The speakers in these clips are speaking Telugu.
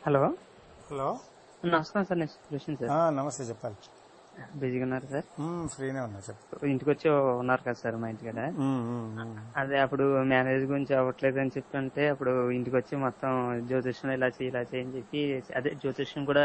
హలో హలో నమస్కారం సార్ నేను సురేషన్ సార్ ఆ, నమస్తే చెప్పాలి బిజీగా ఉన్నారు సార్ మ్మ్, ఫ్రీనే ఉన్నా చెప్పు ఇంటికి వచ్చి ఉన్నారు కదా సార్ మా ఇంటికాడ మ్మ్, మ్మ్, మ్మ్. అదే అప్పుడు మ్యారేజ్ గురించి అవ్వట్లేదు అని చెప్తుంటే అప్పుడు ఇంటికి వచ్చి మొత్తం జ్యోతిష్యం ఇలా చేయి ఇలా చేయని చెప్పి అదే జ్యోతిష్యం కూడా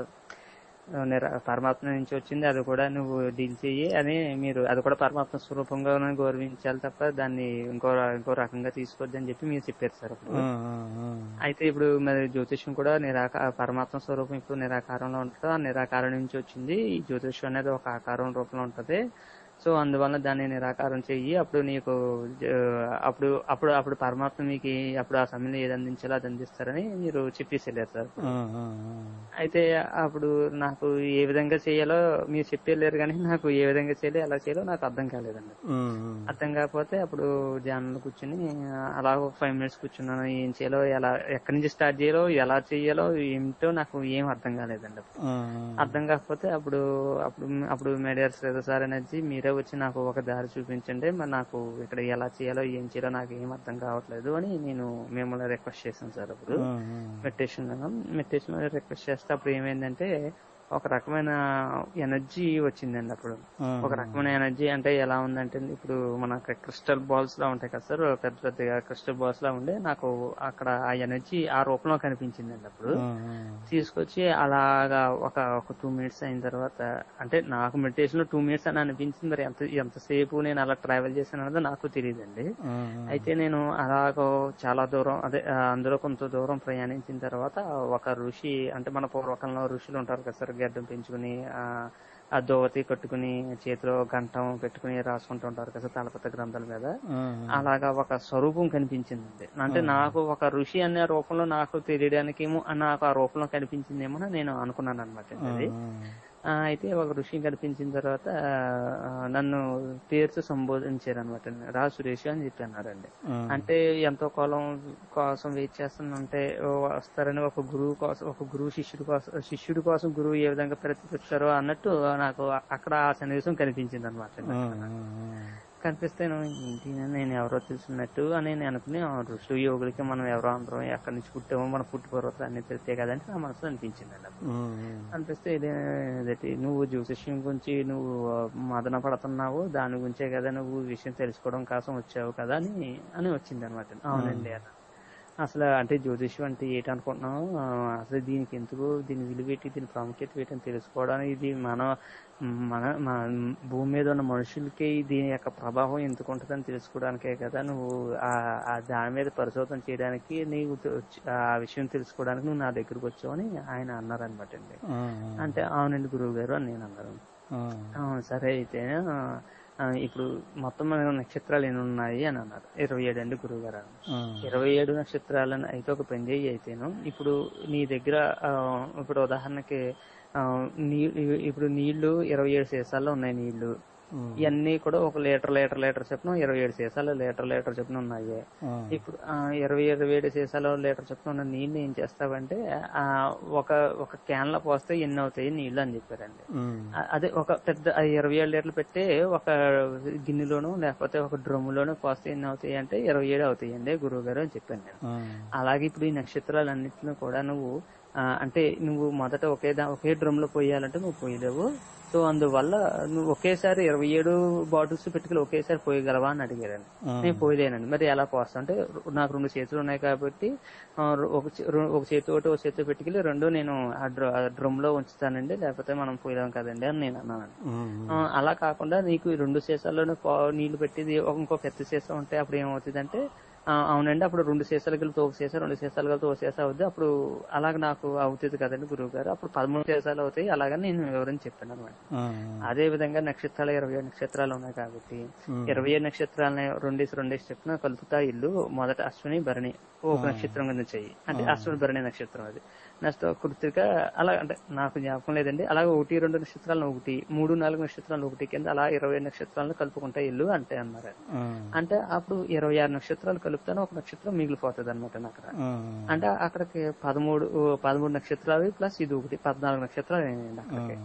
ఆ, నిర- పరమాత్మ నుంచి వచ్చింది అది కూడా నువ్వు డీల్ చెయ్యి అని మీరు అది కూడా పరమాత్మ స్వరూపంగా గౌరవించాలి తప్ప దాన్ని ఇంకో ఇంకో రకంగా తీసుకోవద్దు అని చెప్పి మీరు చెప్పారు సార్ అప్పుడు మ్మ్, మ్మ్, మ్మ్. అయితే ఇప్పుడు మరి జ్యోతిష్యం కూడా నిరాక పరమాత్మ స్వరూపం ఇప్పుడు నిరాకారంలో ఉంటుంది ఆ నిరాకారం నుంచి వచ్చింది ఈ జ్యోతిష్యం అనేది ఒక ఆకారం రూపంలో ఉంటది సో అందువల్ల దాన్ని నిరాకారం చెయ్యి అప్పుడు నీకు ఆ, అప్పుడు అప్పుడు అప్పుడు పరమాత్మ మీకు అప్పుడు ఆ సమయంలో ఏది అందించాలో అది అందిస్తారని మీరు చెప్పేసి వెళ్ళారు సార్ మ్మ్, మ్మ్, మ్మ్. అయితే అప్పుడు నాకు ఏ విధంగా చేయాలో మీరు చెప్పి వెళ్ళారు కానీ నాకు ఏ విధంగా చేయాలో ఎలా చేయాలో నాకు అర్థం కాలేదండి మ్మ్, మ్మ్. అర్థం కాకపోతే అప్పుడు ధ్యానంలో కూర్చుని అలా ఒక ఫైవ్ మినిట్స్ కూర్చున్నాను ఏం చేయాలో ఎలా ఎక్కడి నుంచి స్టార్ట్ చేయాలో ఎలా చేయాలో ఏమిటో నాకు ఏం అర్థం కాలేదండి అప్పుడు మ్మ్, అర్థం కాకపోతే అప్పుడు అప్పుడు అప్పుడు మేడియర్ శ్రీధర్ సార్ అనేది మీరే వచ్చి నాకు ఒక దారి చూపించండి మరి నాకు ఇక్కడ ఎలా చేయాలో ఏం చేయాలో నాకు ఏం అర్థం కావట్లేదు అని నేను మిమ్మల్ని రిక్వెస్ట్ చేశాను సార్ అప్పుడు మ్మ్, మ్మ్. మెడిటేషన్ మెడిటేషన్ రిక్వెస్ట్ చేస్తే అప్పుడు ఏమైందంటే ఒక రకమైన ఎనర్జీ వచ్చిందండి అప్పుడు మ్మ్. ఒక రకమైన ఎనర్జీ అంటే ఎలా ఉందంటే ఇప్పుడు మన క్రిస్టల్ బాల్స్ లా ఉంటాయి కదా సార్ పెద్ద పెద్దగా క్రిస్టల్ బాల్స్ లా ఉండే నాకు అక్కడ ఆ ఎనర్జీ ఆ రూపంలో కనిపించిందండి అప్పుడు మ్మ్, మ్మ్. తీసుకొచ్చి అలాగా ఒక ఒక టూ మినిట్స్ అయిన తర్వాత అంటే నాకు మెడిటేషన్ లో టూ మినిట్స్ అని అనిపించింది మరి ఎంత ఎంతసేపు నేను అలా ట్రావెల్ చేశాను అన్నది నాకు తెలియదండి మ్మ్, మ్మ్. అయితే నేను అలాగో చాలా దూరం అదే ఆ, అందులో కొంత దూరం ప్రయాణించిన తర్వాత ఒక ఋషి అంటే మన పూర్వకాలంలో ఋషులు ఉంటారు కదా సార్ గడ్డం పెంచుకుని ఆ ఆ దోవతి కట్టుకుని చేతిలో గంటం పెట్టుకుని రాసుకుంటూ ఉంటారు కదా తలపత గ్రంథాల మీద మ్మ్. అలాగా ఒక స్వరూపం కనిపించింది అంటే నాకు ఒక ఋషి అనే రూపంలో నాకు తెలియడానికేమో నాకు ఆ రూపంలో కనిపించిందేమో అని నేను అనుకున్నాను అనమాట అది మ్మ్. ఆ, అయితే ఒక ఋషి కనిపించిన తర్వాత ఆ, నన్ను పేరుతో సంబోధించారు అనమాట రా సురేష్ అని చెప్పి అన్నారండి మ్మ్. అంటే ఎంతో కాలం కోసం వెయిట్ చేస్తుందంటే ఓ వస్తారని ఒక గురువు కోసం ఒక గురువు శిష్యుడి కోసం శిష్యుడి కోసం గురువు ఏ విధంగా ప్రతిపిస్తారో అన్నట్టు నాకు అక్కడ ఆ సన్నివేశం కనిపించింది అనమాట మ్మ్, మ్మ్. కనిపిస్తే నేను ఏంటి నేను ఎవరో తెలుసున్నట్టు అని నేను అనుకుని ఆ ఋషులు యోగులకి మనం ఎవరో అందరం ఎక్కడి నుంచి పుట్టామో మన పుట్టి పూర్వతలు అన్ని తెలిసే కదంటే నా మనసులో అనిపించింది అండి అప్పుడు. మ్మ్. అనిపిస్తే ఇదే ఇదేంటి నువ్వు జ్యోతిష్యం గురించి నువ్వు మదన పడుతున్నావు దాని గురించే కదా నువ్వు ఈ విషయం తెలుసుకోవడం కోసం వచ్చావు కదా అని అని వచ్చింది అనమాట అవునండి అన్న అసలు అంటే జ్యోతిష్యం అంటే ఏంటి అనుకుంటున్నావు ఆ, అసలు దీనికి ఎందుకు దీని విలువ ఏంటి దీని ప్రాముఖ్యత ఏంటి అని తెలుసుకోవడానికి ఇది మన మన మన భూమి మీద ఉన్న మనుషులకి దీని యొక్క ప్రభావం ఎందుకు ఉంటుందని తెలుసుకోవడానికే కదా నువ్వు ఆ ఆ దాని మీద పరిశోధన చేయడానికి నీవు తె- ఆ విషయం తెలుసుకోవడానికి నువ్వు నా దగ్గరకు వచ్చావు అని ఆయన అన్నారనమాట అండి మ్మ్. అంటే అవునండి గురువు గారు అని నేను అన్నాను మ్మ్. "ఆ, సరే అయితే ఆ, ఆ, ఇప్పుడు మొత్తం మన నక్షత్రాలు ఎన్ని ఉన్నాయి అని అన్నారు ఇరవై ఏడు అండి గురువు గారు అన్నారు. మ్మ్. ఇరవై ఏడు నక్షత్రాలను అయితే ఒక పని చేయి అయితేను ఇప్పుడు నీ దగ్గర ఆ, ఇప్పుడు ఉదాహరణకి ఆ, నీ ఇప్పుడు నీళ్లు ఇరవై ఏడు సీసాల్లో ఉన్నాయి నీళ్లు మ్మ్. ఇవన్నీ కూడా ఒక లీటర్ లీటర్ లీటర్ చొప్పున ఇరవై ఏడు సీసాలు లీటర్ లీటర్ చొప్పున ఉన్నాయి మ్మ్. ఇప్పుడు ఆ, ఇరవై ఇరవై ఏడు సీసాలు లీటర్ చొప్పున ఉన్న నీళ్ళు ఏం చేస్తావంటే ఆ, ఒక ఒక క్యాన్ లో పోస్తే ఎన్ని అవుతాయి నీళ్లు అని చెప్పారండి మ్మ్. ఆ- అదే ఒక పెద్ద ఆ ఇరవై ఏడు లీటర్లు పెట్టి ఒక గిన్నెలోను లేకపోతే ఒక డ్రమ్ములోను పోస్తే ఎన్ని అవుతాయి అంటే ఇరవై ఏడు అవుతాయండి గురువు గారు అని చెప్పాను నేను మ్మ్. అలాగే ఇప్పుడు ఈ నక్షత్రాలన్నింటినీ కూడా నువ్వు ఆ, అంటే నువ్వు మొదట ఒకే దా ఒకే డ్రమ్ లో పోయాలంటే నువ్వు పోయలేవు సో అందువల్ల నువ్వు ఒకేసారి ఇరవై ఏడు బాటిల్స్ పెట్టుకుని ఒకేసారి పోయగలవా అని అడిగారండి మ్మ్. నేను పోయలేనండి మరి ఎలా పోస్తా అంటే నాకు రెండు చేతులు ఉన్నాయి కాబట్టి ఆ, ఒక చే- రెం- ఒక చేతి ఒకటి ఒక చేతి పెట్టుకెళ్ళి రెండు నేను ఆ డ్ర- ఆ డ్రమ్ లో ఉంచుతానండి లేకపోతే మనం పోయలేం కదండి అని నేను అన్నాను మ్మ్. ఆ, అలా కాకుండా నీకు ఈ రెండు సీసాల్లోనే పా- నీళ్లు పెట్టేది ఒక- ఇంకో పెద్ద సీసా ఉంటే అప్పుడు ఏమవుతుంది అంటే అవునండి అప్పుడు రెండు సీసాలు కలిపి ఒక సీసా రెండు సీసాలు కలిపి ఒక సీసా అవుద్ది అప్పుడు అలాగ నాకు అవుతుంది కదండి గురువు గారు అప్పుడు పదమూడు సీసాలు అవుతాయి అలాగని నేను వివరించి చెప్పాను అనమాట మ్మ్. అదే విధంగా నక్షత్రాలు ఇరవై ఏడు నక్షత్రాలు ఉన్నాయి కాబట్టి మ్మ్. ఇరవై ఏడు నక్షత్రాలని రెండేసి రెండేసి చెప్పిన కలుపుతా ఇల్లు మొదట అశ్విని భరణి ఒక నక్షత్రం కింద చెయ్యి అంటే అశ్విని భరణి నక్షత్రం అది నెక్స్ట్ కృతిక అలా అంటే నాకు జ్ఞాపకం లేదండి అలాగే ఒకటి రెండు నక్షత్రాలను ఒకటి మూడు నాలుగు నక్షత్రాలను ఒకటి కింద అలా ఇరవై ఏడు నక్షత్రాలను కలుపుకుంటా ఇల్లు అంటే అన్నారు మ్మ్. అంటే అప్పుడు ఇరవై ఆరు నక్షత్రాలు కలుపుతాను ఒక నక్షత్రం మిగిలిపోతుంది అనమాట నాకు అక్కడ మ్మ్. అంటే అక్కడికి పదమూడు పదమూడు నక్షత్రాలు ప్లస్ ఇది ఒకటి పద్నాలుగు నక్షత్రాలు అయ్యాయండి అక్కడికి మ్మ్.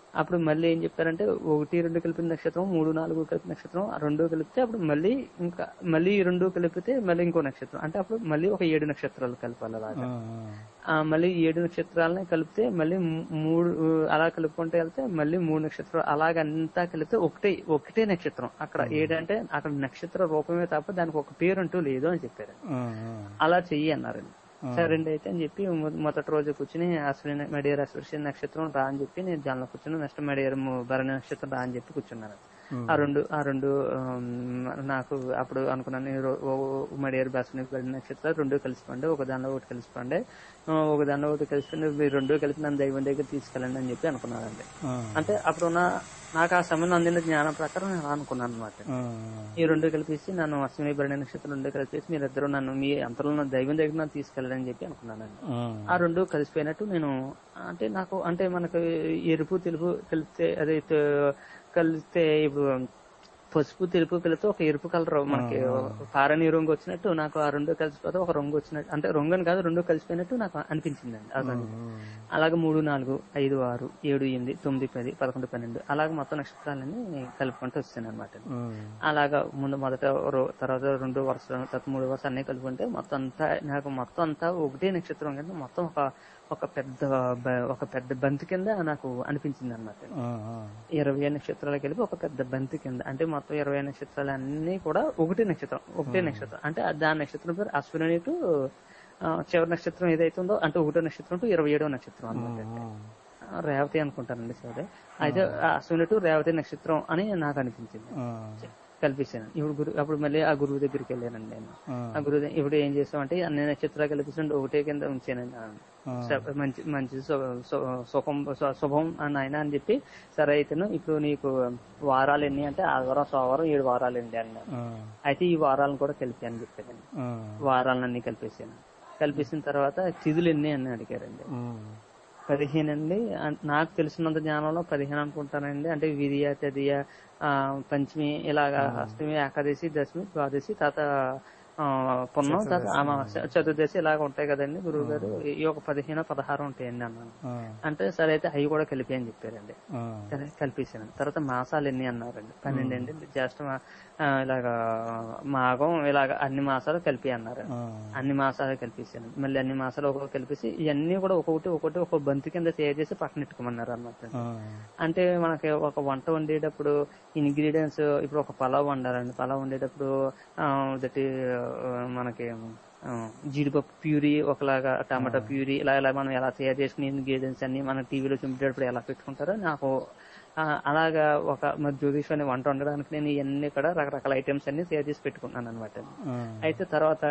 అప్పుడు మళ్ళీ ఏం చెప్పారంటే ఒకటి రెండు కలిపిన నక్షత్రం మూడు నాలుగు కలిపిన నక్షత్రం ఆ రెండు కలిపితే అప్పుడు మళ్ళీ ఇంకా మళ్ళీ ఈ రెండు కలిపితే మళ్ళీ ఇంకో నక్షత్రం అంటే అప్పుడు మళ్ళీ ఒక ఏడు నక్షత్రాలు కలపాలి అలాగా ఆ, ఆ మళ్ళీ ఏడు నక్షత్రాలని కలిపితే మళ్ళీ మూ- మూడు అలా కలుపుకుంటూ వెళ్తే మళ్ళీ మూడు నక్షత్రాలు అలాగంతా కలిపితే ఒకటే ఒకటే నక్షత్రం అక్కడ ఏడంటే అక్కడ నక్షత్ర రూపమే తప్ప దానికి ఒక పేరు అంటూ లేదు అని చెప్పారు ఆ, అలా చెయ్యి అన్నారండి సరే అండి అయితే అని చెప్పి మొ- మొదటి రోజు కూర్చుని అశ్విని మెడియర్ అశ్విని నక్షత్రం రా అని చెప్పి నేను దానిలో కూర్చుని నెక్స్ట్ మెడియర్ భరణి నక్షత్రం రా అని చెప్పి కూర్చున్నాను ఆ రెండు ఆ రెండు ఆమ్, నాకు అప్పుడు అనుకున్నాను ఈ రో- ఓ- మడియారు బాసుని పడిన నక్షత్రాలు రెండు కలిసిపోండి ఒక దానిలో ఒకటి కలిసిపోండి ఆ, ఒక దానిలో ఒకటి కలిసిపోండి మీరు రెండు కలిపి నన్ను దైవం దగ్గర తీసుకెళ్ళండి అని చెప్పి అనుకున్నానండి ఆ, అంటే అప్పుడు నా నాకు ఆ సమయంలో అందిన జ్ఞానం ప్రకారం నేను అలా అనుకున్నాను అనమాట ఆ, ఈ రెండు కలిపేసి నన్ను అశ్విని భరణి నక్షత్రం రెండు కలిపేసి మీరిద్దరు నన్ను మీ అంతలో నా దైవం దగ్గర నన్ను తీసుకెళ్ళండి చెప్పి అనుకున్నానండి ఆ, ఆ రెండు కలిసిపోయినట్టు నేను అంటే నాకు అంటే మనకు ఎరుపు తెలుపు కలిపితే అదే త- కలిస్తే ఇప్పుడు పసుపు తెలుపు కలిపితే ఒక ఎరుపు కలర్ మనకి పారని రంగు వచ్చినట్టు నాకు ఆ రెండు కలిసిపోతే ఒక రంగు వచ్చినట్టు అంటే రంగు అని కాదు రెండు కలిసిపోయినట్టు నాకు అనిపించిందండి ఆ సమయంలో. అలాగే మూడు నాలుగు ఐదు ఆరు ఏడు ఎనిమిది తొమ్మిది పది పదకొండు పన్నెండు అలాగే మొత్తం నక్షత్రాలన్నీ కలుపుకుంటూ వస్తాను అనమాట ఆ, అలాగా ముందు మొదట రో- తర్వాత రెండు వరుసలు తర్వాత మూడు వరుసలు అన్ని కలుపుకుంటే మొత్తం అంతా నాకు మొత్తం అంతా ఒకటే నక్షత్రం కింద మొత్తం ఒక ఒక పెద్ద బ- ఒక పెద్ద బంతి కింద నాకు అనిపించింది అనమాట ఆ, ఆ, ఇరవై నక్షత్రాలు కలిపి ఒక పెద్ద బంతి కింద అంటే మొత్తం ఇరవై నక్షత్రాలు అన్ని కూడా ఒకటే నక్షత్రం ఒకటే నక్షత్రం అంటే ఆ దాని నక్షత్రం పేరు అశ్విని టు ఆ, చివరి నక్షత్రం ఏదైతే ఉందో అంటే ఒకటో నక్షత్రం టు ఇరవై ఏడో నక్షత్రం అనమాట ఆ, రేవతి అనుకుంటానండి సరే అయితే ఆ అశ్విని టు రేవతి నక్షత్రం అని నాకు అనిపించింది ఆ, కల్పించాను ఇప్పుడు గురు అప్పుడు మళ్ళీ ఆ గురువు దగ్గరికి వెళ్ళానండి నేను ఆ, ఆ గురువు దగ్గర- ఇప్పుడు ఏం చేస్తామంటే అన్ని నక్షత్రాలు కల్పిస్తుంటే ఒకటే కింద ఉంచానండి ఆ, ఆ, స- మంచి మంచి సు- సు- సుఖం సు- శుభం అని ఆయన అని చెప్పి సరే అయితేను ఇప్పుడు నీకు వారాలు ఎన్ని అంటే ఆదివారం సోమవారం ఏడు వారాలు అండి అన్నారు ఆ, అయితే ఈ వారాలను కూడా కలిపాను చెప్పానండి ఆ, వారాలన్నీ కలిపేసాను కలిపేసిన తర్వాత తిథులు ఎన్ని అని అడిగారండి ఆ, పదిహేను అండి అన్- నాకు తెలిసినంత జ్ఞానంలో పదిహేను అనుకుంటానండి అంటే విధియ తదియ ఆ, పంచమి ఇలాగా అష్టమి ఏకాదశి దశమి ద్వాదశి తర్వాత ఆ, పున్నం తర్వాత అమావాస్య చతుర్దశి ఇలాగ ఉంటాయి కదండి గురువు గారు ఈ ఒక పదిహేను పదహారు ఉంటాయండి అన్నాను ఆ, అంటే సరే అయితే అవి కూడా కలిపి అని చెప్పారండి ఆ, సరే కలిపేసాను తర్వాత మాసాలు ఎన్ని అన్నారండి పన్నెండు అండి జ్యేష్ఠ మా- ఆ, ఇలాగా మాఘం ఇలాగ అన్ని మాసాలు కలిపి అన్నారు ఆ, అన్ని మాసాలు కలిపేసాను మళ్ళీ అన్ని మాసాలు ఒక్కొక్క కలిపేసి ఇవన్నీ కూడా ఒక్కొక్కటి ఒక్కొక్కటి ఒక బంతి కింద తయారు చేసి పక్కన పెట్టుకోమన్నారు అన్నమాట ఆ, అంటే మనకి ఒక వంట వండేటప్పుడు ఇంగ్రీడియంట్స్ ఇప్పుడు ఒక పలావ్ వండాలండి పలావ్ వండేటప్పుడు ఆ, దటి ఆ, మనకి ఆ, జీడిపప్పు ప్యూరీ ఒకలాగా టమాటా ప్యూరీ ఇలా ఇలా మనం ఎలా తయారు చేసుకునే ఇంగ్రీడియంట్స్ అన్ని మన టీవీలో చూపించేటప్పుడు ఎలా పెట్టుకుంటారో నాకు ఆ, అలాగా ఒక మరి జ్యోతిష్ అనే వంట వండడానికి నేను ఇవన్నీ కూడా రకరకాల ఐటమ్స్ అన్ని తయారు చేసి పెట్టుకున్నాను అనమాట ఆ, అయితే తర్వాత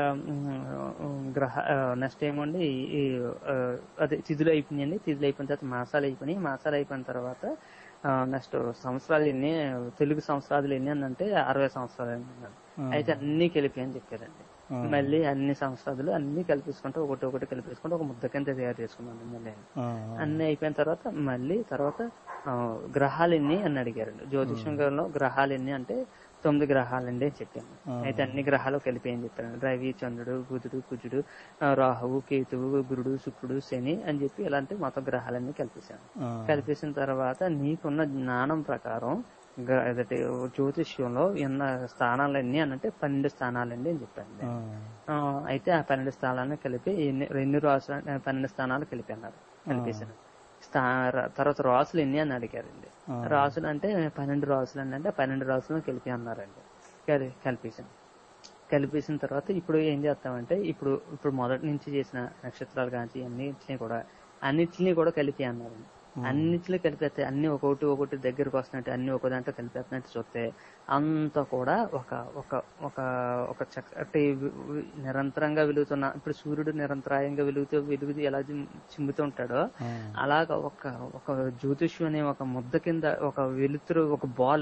ఉమ్, గ్రహ నెక్స్ట్ ఏమండి ఈ ఆ, అదే తిథులు అయిపోయినాయండి తిథులు అయిపోయిన తర్వాత మాసాలు అయిపోయినాయి మాసాలు అయిపోయిన తర్వాత నెక్స్ట్ సంవత్సరాలు ఎన్ని తెలుగు సంవత్సరాలు ఎన్ని అని అంటే అరవై సంవత్సరాలు అని అన్నాడు. అయితే అన్ని కలిపి అని చెప్పారండి మళ్ళీ అన్ని సంవత్సరాలు అన్ని కలిపేసుకుంటూ ఒకటి ఒకటి కలిపేసుకుంటూ ఒక ముద్ద కింద తయారు చేసుకున్నాను మళ్ళీ ఆ, అన్ని అయిపోయిన తర్వాత మళ్ళీ తర్వాత ఆ, గ్రహాలు ఎన్ని అని అడిగారండి జ్యోతిషంలో గ్రహాలు ఎన్ని అంటే తొమ్మిది గ్రహాలండి అని చెప్పాను అయితే అన్ని గ్రహాలు కలిపి అని చెప్పాను రవి చంద్రుడు బుధుడు కుజుడు ఆ, రాహువు కేతువు గురుడు శుక్రుడు శని అని చెప్పి ఇలాంటి మొత్తం గ్రహాలన్నీ కలిపేశాను ఆ, కలిపేసిన తర్వాత నీకున్న జ్ఞానం ప్రకారం గ్ర- అదటి జ్యోతిష్యంలో ఉన్న స్థానాలు ఎన్ని అని అంటే పన్నెండు స్థానాలండి అని చెప్పాను ఆ, ఆ, అయితే ఆ పన్నెండు స్థానాలను కలిపి ఎన్ని రెండు రాసులు ఆ, పన్నెండు స్థానాలు కలిపి అన్నారు కలిపేసాను స్థా ర- తర్వాత రాసులు ఎన్ని అని అడిగారండి ఆ. రాసులు అంటే పన్నెండు రాసులు అండి అంటే పన్నెండు రాసులను కలిపి అన్నారండి కలి- కలిపేసాను కలిపేసిన తర్వాత ఇప్పుడు ఏం చేస్తామంటే ఇప్పుడు ఇప్పుడు మొదటి నుంచి చేసిన నక్షత్రాలు కానీ అన్నిటిని కూడా అన్నిటిని కూడా కలిపి అన్నారండి అన్నిటిని కలిపేస్తే అన్ని ఒకటి ఒకటి దగ్గరకు వస్తున్నట్టు అన్ని ఒక దాంట్లో కలిపేస్తున్నట్టు చూస్తే అంతా కూడా ఒక ఒక ఒక ఒక చక్కటి వి- వి- నిరంతరంగా వెలుగుతున్న ఇప్పుడు సూర్యుడు నిరంతరాయంగా వెలుగుతూ వెలుగుతూ ఎలా చిమ్- చిమ్ముతూ ఉంటాడో ఆ, అలాగా ఒక ఒక జ్యోతిష్యం అనే ఒక ముద్ద కింద ఒక వెలుతురు ఒక బాల్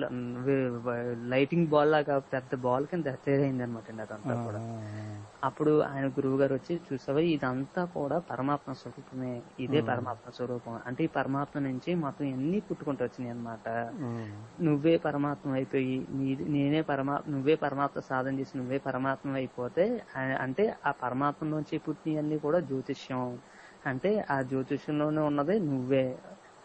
లైటింగ్ బాల్ లాగా పెద్ద బాల్ కింద తయారైంది అనమాట అండి అదంతా కూడా అప్పుడు ఆయన గురువు గారు వచ్చి చూసావా ఇదంతా కూడా పరమాత్మ స్వరూపమే ఇదే పరమాత్మ స్వరూపం అంటే ఈ పరమాత్మ నుంచి మొత్తం ఎన్ని పుట్టుకుంటూ వచ్చినాయి అనమాట నువ్వే పరమాత్మ అయిపోయి నీ- నేనే పరమాత్మ నువ్వే పరమాత్మ సాధన చేసి నువ్వే పరమాత్మ అయిపోతే ఆ- అంటే ఆ పరమాత్మ నుంచి పుట్టినవన్నీ కూడా జ్యోతిష్యం అంటే ఆ జ్యోతిష్యంలోనే ఉన్నదే నువ్వే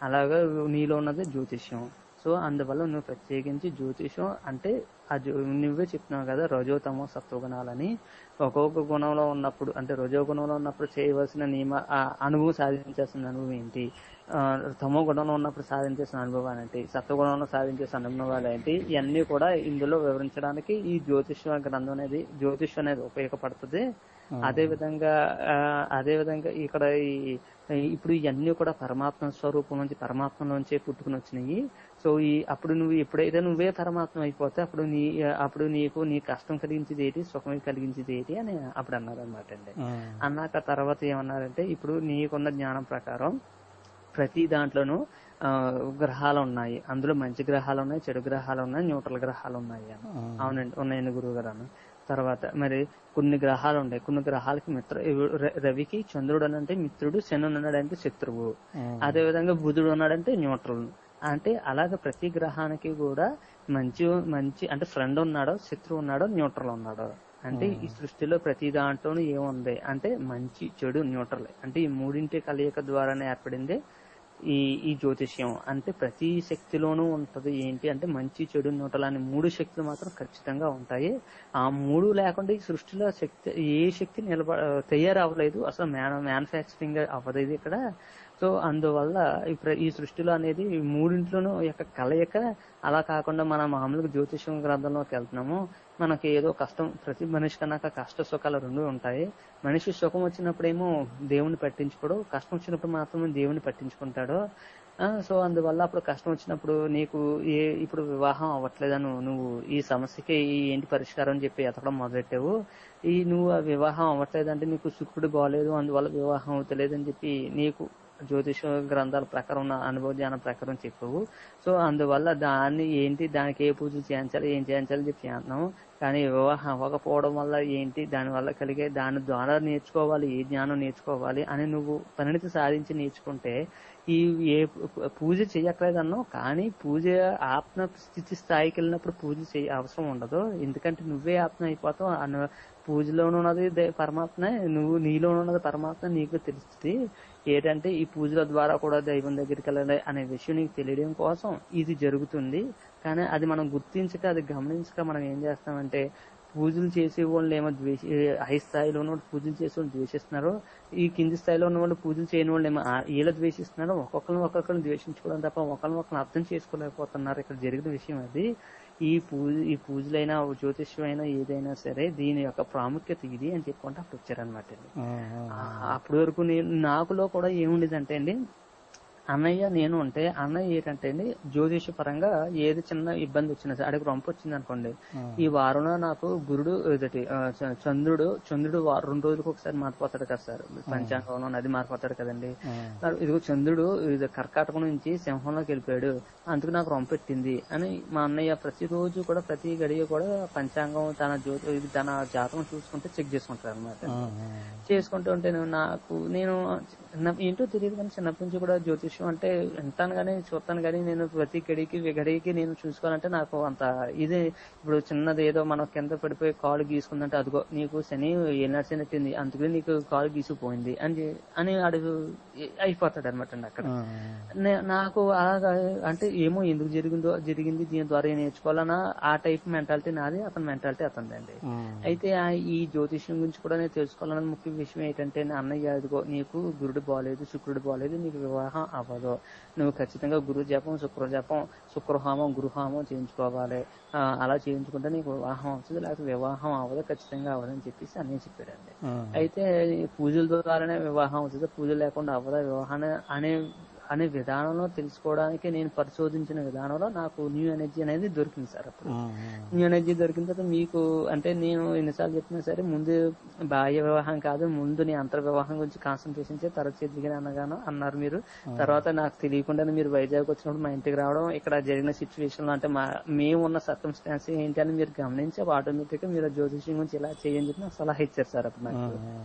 అలాగా నీలో ఉన్నది జ్యోతిష్యం సో అందువల్ల నువ్వు ప్రత్యేకించి జ్యోతిషం అంటే ఆ జ్యో- నువ్వే చెప్తున్నావు కదా రజోతమో సత్వగుణాలని ఒక్కొక్క గుణంలో ఉన్నప్పుడు అంటే రజో గుణంలో ఉన్నప్పుడు చేయవలసిన నియమ ఆ అనుభవం సాధించాల్సిన అనుభవం ఏంటి ఆ, తమో గుణంలో ఉన్నప్పుడు సాధించేసిన అనుభవాలు ఏంటి సత్వగుణంలో సాధించేసిన అనుభవాలు ఏంటి ఇవన్నీ కూడా ఇందులో వివరించడానికి ఈ జ్యోతిష గ్రంథం అనేది జ్యోతిషం అనేది ఉపయోగపడుతుంది అదే విధంగా ఆ, అదే విధంగా ఇక్కడ ఈ ఇప్పుడు ఇవన్నీ కూడా పరమాత్మ స్వరూపం నుంచి పరమాత్మలోంచే పుట్టుకుని వచ్చినాయి సో ఈ అప్పుడు నువ్వు ఎప్పుడైతే నువ్వే పరమాత్మ అయిపోతే అప్పుడు నీ అప్పుడు నీకు నీ కష్టం కలిగించేది ఏంటి సుఖం కలిగించేది ఏంటి అని అప్పుడు అన్నారు అనమాట అండి ఆ, అన్నాక తర్వాత ఏమన్నారంటే ఇప్పుడు నీకున్న జ్ఞానం ప్రకారం ప్రతి దాంట్లోనూ ఆ, గ్రహాలు ఉన్నాయి అందులో మంచి గ్రహాలు ఉన్నాయి చెడు గ్రహాలు ఉన్నాయి న్యూట్రల్ గ్రహాలు ఉన్నాయి అని ఆ, అవునండి ఉన్నాయండి గురువు గారు అన్న తర్వాత మరి కొన్ని గ్రహాలు ఉన్నాయి కొన్ని గ్రహాలకి మిత్ర ర- రవికి చంద్రుడు అనంటే మిత్రుడు శని ఉన్నాడంటే శత్రువు ఆ, అదే విధంగా బుధుడు ఉన్నాడంటే న్యూట్రల్ అంటే అలాగే ప్రతి గ్రహానికి కూడా మంచి మంచి అంటే ఫ్రెండ్ ఉన్నాడో శత్రువు ఉన్నాడో న్యూట్రల్ ఉన్నాడో అంటే ఈ సృష్టిలో ప్రతి దాంట్లోనూ ఏముంది అంటే మంచి చెడు న్యూట్రల్ అంటే ఈ మూడింటి కలయిక ద్వారానే ఏర్పడింది ఈ ఈ జ్యోతిష్యం అంటే ప్రతి శక్తిలోనూ ఉంటది ఏంటి అంటే మంచి చెడు న్యూట్రల్ అనే మూడు శక్తులు మాత్రం ఖచ్చితంగా ఉంటాయి ఆ మూడు లేకుండా ఈ సృష్టిలో శక్తి ఏ శక్తి నిలబ తయారవ్వలేదు అసలు మ్యాను మ్యానుఫ్యాక్చరింగ్ అవ్వదు ఇది ఇక్కడ సో అందువల్ల ఈ ప్ర- ఈ సృష్టిలో అనేది ఈ మూడింట్లోనూ యొక్క కలయిక అలా కాకుండా మనం మామూలుగా జ్యోతిషం గ్రంథంలోకి వెళ్తున్నాము మనకి ఏదో కష్టం ప్రతి మనిషి కన్నాక కష్ట సుఖాలు రెండు ఉంటాయి మనిషి సుఖం వచ్చినప్పుడేమో దేవుని పట్టించుకోడు కష్టం వచ్చినప్పుడు మాత్రమే దేవుని పట్టించుకుంటాడు ఆ, సో అందువల్ల అప్పుడు కష్టం వచ్చినప్పుడు నీకు ఏ ఇప్పుడు వివాహం అవ్వట్లేదని నువ్వు ఈ సమస్యకి ఈ ఏంటి పరిష్కారం అని చెప్పి ఎతకడం మొదలెట్టావు ఈ నువ్వు ఆ వివాహం అవ్వట్లేదంటే నీకు శుక్రుడు బాగలేదు అందువల్ల వివాహం అవుతలేదు అని చెప్పి నీకు జ్యోతిష గ్రంథాల ప్రకారం ఉన్న అనుభవ జ్ఞానం ప్రకారం చెప్పావు సో అందువల్ల దాన్ని ఏంటి దానికి ఏ పూజలు చేయించాలి ఏం చేయించాలి చెప్పి చేస్తున్నాము కానీ వివాహం అవ్వకపోవడం వల్ల ఏంటి దాని వల్ల కలిగే దాని ద్వారా నేర్చుకోవాలి ఏ జ్ఞానం నేర్చుకోవాలి అని నువ్వు పరిణితి సాధించి నేర్చుకుంటే ఈ ఏ పూ- పూజ చేయక్కలేదన్నావు కానీ పూజ ఆత్మ స్థితి స్థాయికి వెళ్ళినప్పుడు పూజ చేయ అవసరం ఉండదు ఎందుకంటే నువ్వే ఆత్మ అయిపోతావు అన్న పూజలోనే ఉన్నది దే- పరమాత్మే నువ్వు నీలో ఉన్నది పరమాత్మ నీకు తెలుస్తుంది ఏంటంటే ఈ పూజల ద్వారా కూడా దైవం దగ్గరికి వెళ్ళాలి అనే విషయం నీకు తెలియడం కోసం ఇది జరుగుతుంది కానీ అది మనం గుర్తించక అది గమనించక మనం ఏం చేస్తామంటే పూజలు చేసే వాళ్ళు ఏమో ద్వేష హై స్థాయిలో ఉన్న వాళ్ళు పూజలు చేసే వాళ్ళు ద్వేషిస్తున్నారు ఈ కింది స్థాయిలో ఉన్న వాళ్ళు పూజలు చేయని వాళ్ళు ఏమో ఆ- వీళ్ళ ద్వేషిస్తున్నారు ఒక్కొక్కరిని ఒక్కొక్కరిని ద్వేషించుకోవడం తప్ప ఒకరిని ఒకరిని అర్థం చేసుకోలేకపోతున్నారు ఇక్కడ జరిగిన విషయం అది ఈ పూజ ఈ పూజలైనా జ్యోతిష్యం అయినా ఏదైనా సరే దీని యొక్క ప్రాముఖ్యత ఇది అని చెప్పుకుంటే అప్పుడు వచ్చారనమాట ఆ, ఆ, అప్పటి వరకు నేను నాకులో కూడా ఏముండేదంటే అండి అన్నయ్య నేను ఉంటే అన్నయ్య ఏంటంటే అండి జ్యోతిష పరంగా ఏది చిన్న ఇబ్బంది వచ్చినా సరే అడిగి రొంప వచ్చింది అనుకోండి ఆ, ఈ వారంలో నాకు గురుడు ఇదటి ఆ, చ- చంద్రుడు చంద్రుడు వా- రెండు రోజులకు ఒకసారి మారిపోతాడు కదా సార్ పంచాంగంలో నది మారిపోతాడు కదండి ఆ, మరి ఇదిగో చంద్రుడు ఇది కర్కాటకం నుంచి సింహంలోకి వెళ్ళిపోయాడు అందుకు నాకు రొంపెట్టింది అని మా అన్నయ్య ప్రతిరోజు కూడా ప్రతి గడియ కూడా పంచాంగం తన జ్యోతి ఇది తన జాతకం చూసుకుంటే చెక్ చేసుకుంటారు అనమాట ఆ, చేసుకుంటూ ఉంటే నేను నాకు నేను చిన్న- ఏంటో తెలియదు కానీ చిన్నప్పటి నుంచి కూడా జ్యోతిష్యం అంటే వింటాను కానీ చూస్తాను కానీ నేను ప్రతి గడికి గడికి నేను చూసుకోవాలంటే నాకు అంత ఇది ఇప్పుడు చిన్నది ఏదో మనం కింద పడిపోయి కాలు గీసుకుందంటే అదిగో నీకు శని ఏనాడ్సినట్టుంది అందుకని నీకు కాలు గీసుకుపోయింది అని చె- అని అడుగు అయిపోతాడు అనమాట అక్కడ ఆ, నే- నాకు అలాగా అంటే ఏమో ఎందుకు జరిగిందో జరిగింది దీని ద్వారా ఏం నేర్చుకోవాలన్నా ఆ టైప్ మెంటాలిటీ నాది అతని మెంటాలిటీ అతనిదండి ఆ, అయితే ఆ ఈ జ్యోతిష్యం గురించి కూడా నేను తెలుసుకోవాలన్న ముఖ్య విషయం ఏంటంటే నా అన్నయ్య అదిగో నీకు గురుడు బాగాలేదు శుక్రుడు బాగాలేదు నీకు వివాహం అవ్వదు నువ్వు ఖచ్చితంగా గురు జపం శుక్ర జపం శుక్రహోమం గురుహోమం చేయించుకోవాలి ఆ, అలా చేయించుకుంటే నీకు వివాహం అవుతుంది లేకపోతే వివాహం అవ్వదు ఖచ్చితంగా అవ్వదు అని చెప్పేసి అన్నయ్య చెప్పాడండి ఆ, అయితే ఈ పూజల ద్వారానే వివాహం అవుతుంది పూజ లేకుండా అవ్వదా వివాహాన్ని అనే అనే విధానంలో తెలుసుకోవడానికి నేను పరిశోధించిన విధానంలో నాకు న్యూ ఎనర్జీ అనేది దొరికింది సార్ అప్పుడు ఆ, న్యూ ఎనర్జీ దొరికిన తర్వాత మీకు అంటే నేను ఎన్నిసార్లు చెప్పినా సరే ముందు బాహ్య వివాహం కాదు ముందు నీ అంతర్ వివాహం గురించి కాన్సన్ట్రేషన్ చేసి తర్వాత చేతికి అనగాను అన్నారు మీరు తర్వాత నాకు తెలియకుండానే మీరు వైజాగ్ వచ్చినప్పుడు మా ఇంటికి రావడం ఇక్కడ జరిగిన సిచ్యువేషన్ లో అంటే మా మేము ఉన్న సర్కమ్స్టాన్స్ ఏంటి అని మీరు గమనించి ఆటోమేటిక్ గా మీరు జ్యోతిష్యం గురించి ఇలా చేయని చెప్పి నాకు సలహా ఇచ్చారు సార్ అప్పుడు ఆ, నాకు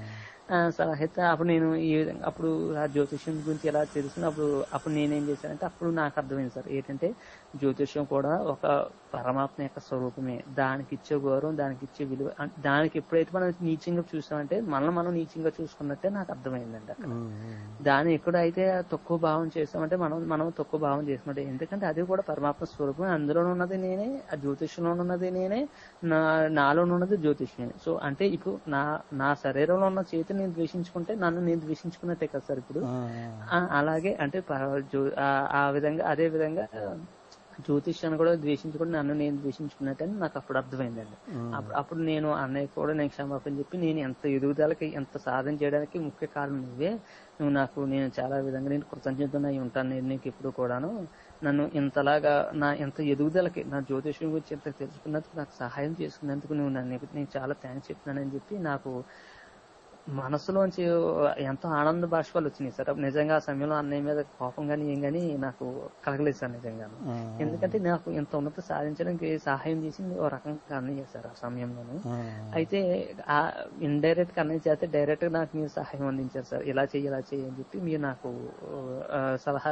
ఆ, సలహా ఇస్తే అప్పుడు నేను ఈ విధంగా అప్పుడు ఆ జ్యోతిష్యం గురించి ఎలా తెలుసుకున్నప్పుడు అప్పుడు నేనేం చేశానంటే అప్పుడు నాకు అర్థమైంది సార్ ఏంటంటే జ్యోతిష్యం కూడా ఒక పరమాత్మ యొక్క స్వరూపమే దానికి ఇచ్చే గౌరవం దానికి ఇచ్చే విలువ అం- దానికి ఎప్పుడైతే మనం నీచంగా చూసామంటే మనల్ని మనం నీచంగా చూసుకున్నట్టే నాకు అర్థమైందండి అక్కడ ఉమ్, ఉమ్. దాన్ని ఎక్కడైతే తక్కువ భావం చేస్తామంటే మనం మనం తక్కువ భావం చేసుకుంటే ఎందుకంటే అది కూడా పరమాత్మ స్వరూపం అందులో ఉన్నది నేనే ఆ జ్యోతిష్యంలో ఉన్నది నేనే నా నాలో ఉన్నది జ్యోతిష్యమే సో అంటే ఇప్పుడు నా నా శరీరంలో ఉన్న చేతిని నేను ద్వేషించుకుంటే నన్ను నేను ద్వేషించుకున్నట్టే కదా సార్ ఇప్పుడు ఆ, ఆ, అలాగే అంటే ప- జ్యో- ఆ- ఆ విధంగా అదే విధంగా జ్యోతిష్యాన్ని కూడా ద్వేషించుకుని నన్ను నేను ద్వేషించుకున్నట్టని నాకు అప్పుడు అర్థమైందండి ఉమ్, అప్పుడు అప్పుడు నేను అన్నయ్య కూడా నేను క్షమాపణ చెప్పి నేను ఎంత ఎదుగుదలకి ఎంత సాధన చేయడానికి ముఖ్య కారణం నువ్వే నువ్వు నాకు నేను చాలా విధంగా నేను కృతజ్ఞతనై ఉంటాను నేను నీకు ఎప్పుడు కూడాను నన్ను ఇంతలాగా నా ఎంత ఎదుగుదలకి నా జ్యోతిష్యం గురించి ఎంత తెలుసుకున్నందుకు నాకు సహాయం చేసుకున్నందుకు నువ్వు నన్ను నేను చాలా థ్యాంక్స్ చెప్తున్నానని చెప్పి నాకు మనసులోంచి ఎంతో ఆనంద బాష్పాలు వచ్చినాయి సార్ నిజంగా ఆ సమయంలో అన్నయ్య మీద కోపం కానీ ఏం కానీ నాకు కలగలేదు సార్ నిజంగా ఆ, ఎందుకంటే నాకు ఇంత ఉన్నత సాధించడానికి సహాయం చేసింది ఓ రకంగా అన్నయ్య సార్ ఆ సమయంలోను ఆ, అయితే ఆ ఇండైరెక్ట్ గా అన్నయ్య చేస్తే డైరెక్ట్ గా నాకు మీరు సహాయం అందించారు సార్ ఇలా చెయ్యి ఇలా చెయ్యి అని చెప్పి మీరు నాకు ఆ, సలహా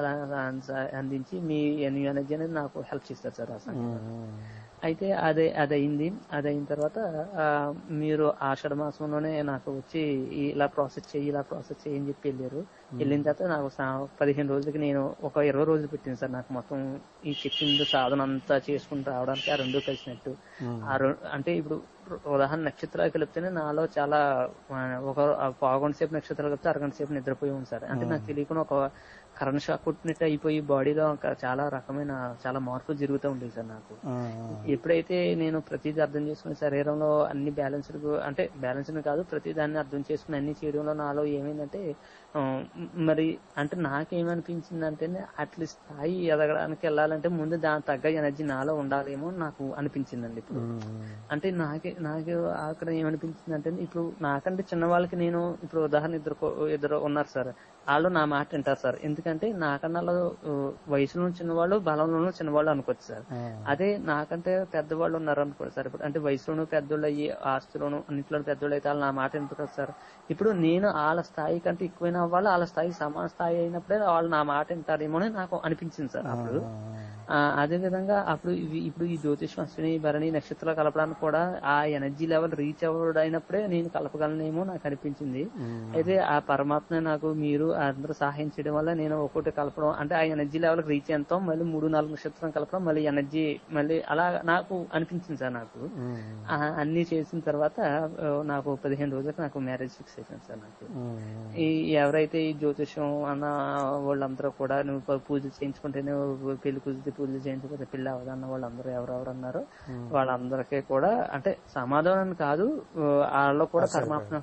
అందించి మీ ఎనర్జీ అనేది నాకు హెల్ప్ చేస్తారు సార్ ఆ సమయంలో ఉమ్, అయితే అదే అది అయింది అది అయిన తర్వాత ఆ, మీరు ఆషాఢ మాసంలోనే నాకు వచ్చి ఈ- ఇలా ప్రాసెస్ చేయి ఇలా ప్రాసెస్ చేయి అని చెప్పి వెళ్ళారు వెళ్ళిన తర్వాత నాకు సా- పదిహేను రోజులకి నేను ఒక ఇరవై రోజులు పెట్టింది సార్ నాకు మొత్తం ఈ చెప్పింది సాధన అంతా చేసుకుంటూ రావడానికి ఆ రెండు కలిసినట్టు ఉమ్, ఆ రెం- అంటే ఇప్పుడు ఉదాహరణ నక్షత్రాలు కలిపితేనే నాలో చాలా ఆ, ఒక పావుగంట సేపు నక్షత్రాలు కలిపితే అరగంట సేపు నిద్రపోయి ఉంది సార్ అంటే నాకు తెలియకుండా ఒక కరెంట్ షాక్ కొట్టినట్టు అయిపోయి బాడీలో ఒక చాలా రకమైన చాలా మార్పులు జరుగుతూ ఉండేవి సార్ నాకు ఆ, ఎప్పుడైతే నేను ప్రతిదీ అర్థం చేసుకుని శరీరంలో అన్ని బ్యాలెన్స్డ్ అంటే బ్యాలెన్స్డ్ కాదు ప్రతి దాన్ని అర్థం చేసుకుని అన్ని చేయడంలో నాలో ఏమైందంటే ఆ, మరి అంటే నాకేమనిపించింది అంటే అట్లా స్థాయి ఎదగడానికి వెళ్ళాలంటే ముందు దాని తగ్గ ఎనర్జీ నాలో ఉండాలేమో నాకు అనిపించిందండి ఇప్పుడు ఉమ్, అంటే నాకే నాకు అక్కడ ఏమనిపించింది అంటే ఇప్పుడు నాకంటే చిన్న వాళ్ళకి నేను ఇప్పుడు ఉదాహరణ ఇద్దరు కో- ఇద్దరు ఉన్నారు సార్ వాళ్ళు నా మాట వింటారు సార్ ఎందుకంటే నాకన్నా వాళ్ళు, ఆ, వయసులో చిన్నవాళ్ళు బలంలోనూ చిన్నవాళ్ళు అనుకోవచ్చు సార్ ఆ, అదే నాకంటే పెద్దవాళ్ళు ఉన్నారు అనుకోండి సార్ ఇప్పుడు అంటే వయసులోనూ పెద్దోళ్ళు అయ్యి ఆస్తిలోను అన్నింటిలో పెద్దోళ్ళు అయితే వాళ్ళు నా మాట వింటారు సార్ ఇప్పుడు నేను వాళ్ళ స్థాయి కంటే ఎక్కువైన వాళ్ళు వాళ్ళ స్థాయి సమాన స్థాయి అయినప్పుడే వాళ్ళు నా మాట వింటారేమో అని నాకు అనిపించింది సార్ అప్పుడు ఆ, అదే విధంగా అప్పుడు ఇవి ఇప్పుడు ఈ జ్యోతిషం అశ్విని భరణి నక్షత్రాలు కలపడానికి కూడా ఆ ఎనర్జీ లెవెల్ రీచ్ అవ్వడైనప్పుడే నేను కలపగలనేమో నాకు అనిపించింది ఉమ్, అయితే ఆ పరమాత్మ నాకు మీరు అందరూ సహాయం చేయడం వల్ల నేను ఒక్కొక్కటి కలపడం అంటే ఆ ఎనర్జీ లెవెల్ రీచ్ ఎంతో మళ్ళీ మూడు నాలుగు నక్షత్రం కలపడం మళ్ళీ ఎనర్జీ మళ్ళీ అలా నాకు అనిపించింది సార్ నాకు ఉమ్, ఆ, అన్ని చేసిన తర్వాత ఆ, నాకు పదిహేను రోజులకు నాకు మ్యారేజ్ ఫిక్స్ అయిపోయింది సార్ నాకు ఉమ్, ఈ ఎవరైతే ఈ జ్యోతిషం అన్న వాళ్ళందరూ కూడా నువ్వు ప- పూజ చేయించుకుంటే నువ్వు పెళ్లి కుదిరితే పూజ చేయించకపోతే పెళ్లి అవ్వదు అన్న వాళ్ళందరూ ఎవరెవరు అన్నారో వాళ్ళందరికీ కూడా అంటే సమాధానం కాదు ఆ, వాళ్ళలో కూడా పరమాత్మ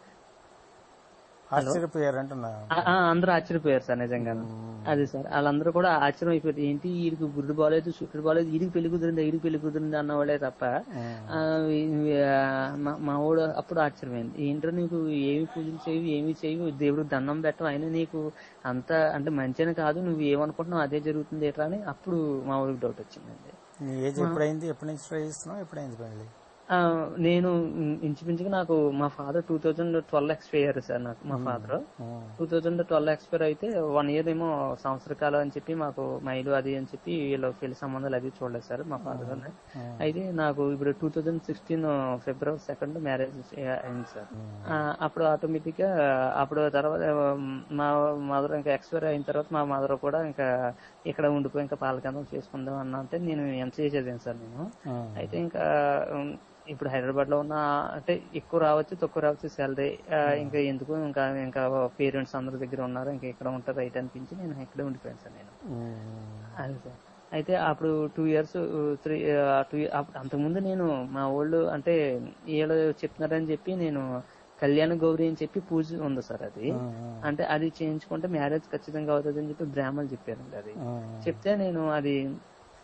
ఆశ్చర్యపోయారు అంటున్నా ఆ, ఆ, అందరూ ఆశ్చర్యపోయారు సార్ నిజంగా అది సార్ వాళ్ళందరూ కూడా ఆశ్చర్యం అయిపోయారు ఏంటి వీడికి గుడ్డు బాగాలేదు సుట్టుడు బాగాలేదు వీడికి పెళ్లి కుదిరింది వీడికి పెళ్లి కుదిరింది అన్న వాళ్ళే తప్ప ఆ, ఈ- ఆ, మా- మా వాడు అప్పుడు ఆశ్చర్యమైంది ఏంటో నీకు ఏమి పూజలు చేయవు ఏమి చేయవు దేవుడు దండం పెట్టవు అయినా నీకు అంత అంటే మంచిని కాదు నువ్వు ఏమనుకుంటున్నావు అదే జరుగుతుంది ఎట్లా అని అప్పుడు మా ఊరికి డౌట్ వచ్చిందండి నీ ఏజ్ ఎప్పుడైంది ఎప్పటి నుంచి ట్రై చేస్తున్నావు ఎప్పుడైంది పెళ్ళి ఆ, నేను ఇంచుమించుగా నాకు మా father two thousand twelve expire sir నాకు మా father um, two thousand twelve expire అయితే వన్ ఇయర్ ఏమో సంవత్సర కాలం అని చెప్పి మాకు మైలు అది అని చెప్పి వీళ్ళు పెళ్లి సంబంధాలు అది చూడలేదు సార్ మా ఫాదర్ ఉమ్, అయితే నాకు ఇప్పుడు two thousand sixteen February second marriage అయింది సార్ ఆ, అప్పుడు ఆటోమేటిక్ గా అప్పుడు తర్వాత మా మదర్ ఇంకా ఎక్స్పైర్ అయిన తర్వాత మా మదర్ కూడా ఇంకా ఇక్కడ ఉండిపోయి ఇంకా పాలకందం చేసుకుందాం అన్న అంటే నేను ఎంసీఏ చదివాను సార్ నేను ఉమ్, అయితే ఇంకా ఉమ్, ఇప్పుడు హైదరాబాద్ లో ఉన్న అంటే ఎక్కువ రావచ్చు తక్కువ రావచ్చు శాలరీ ఇంకా ఎందుకు ఇంకా ఇంకా పేరెంట్స్ అందరి దగ్గర ఉన్నారు ఇంకా ఇక్కడ ఉంటారు రైట్ అనిపించి నేను ఇక్కడే ఉండిపోయాను సార్ నేను ఉమ్, అది సార్ అయితే అప్పుడు టూ ఇయర్స్ త్రీ టూ అంతకుముందు నేను మా వాళ్ళు అంటే వీళ్ళు చెప్తున్నారని చెప్పి నేను కళ్యాణ గౌరి అని చెప్పి పూజ ఉంది సార్ అది ఉమ్, అంటే అది చేయించుకుంటే మ్యారేజ్ ఖచ్చితంగా అవుతుంది అని చెప్పి బ్రాహ్మణులు చెప్పారండి అది ఉమ్, చెప్తే నేను అది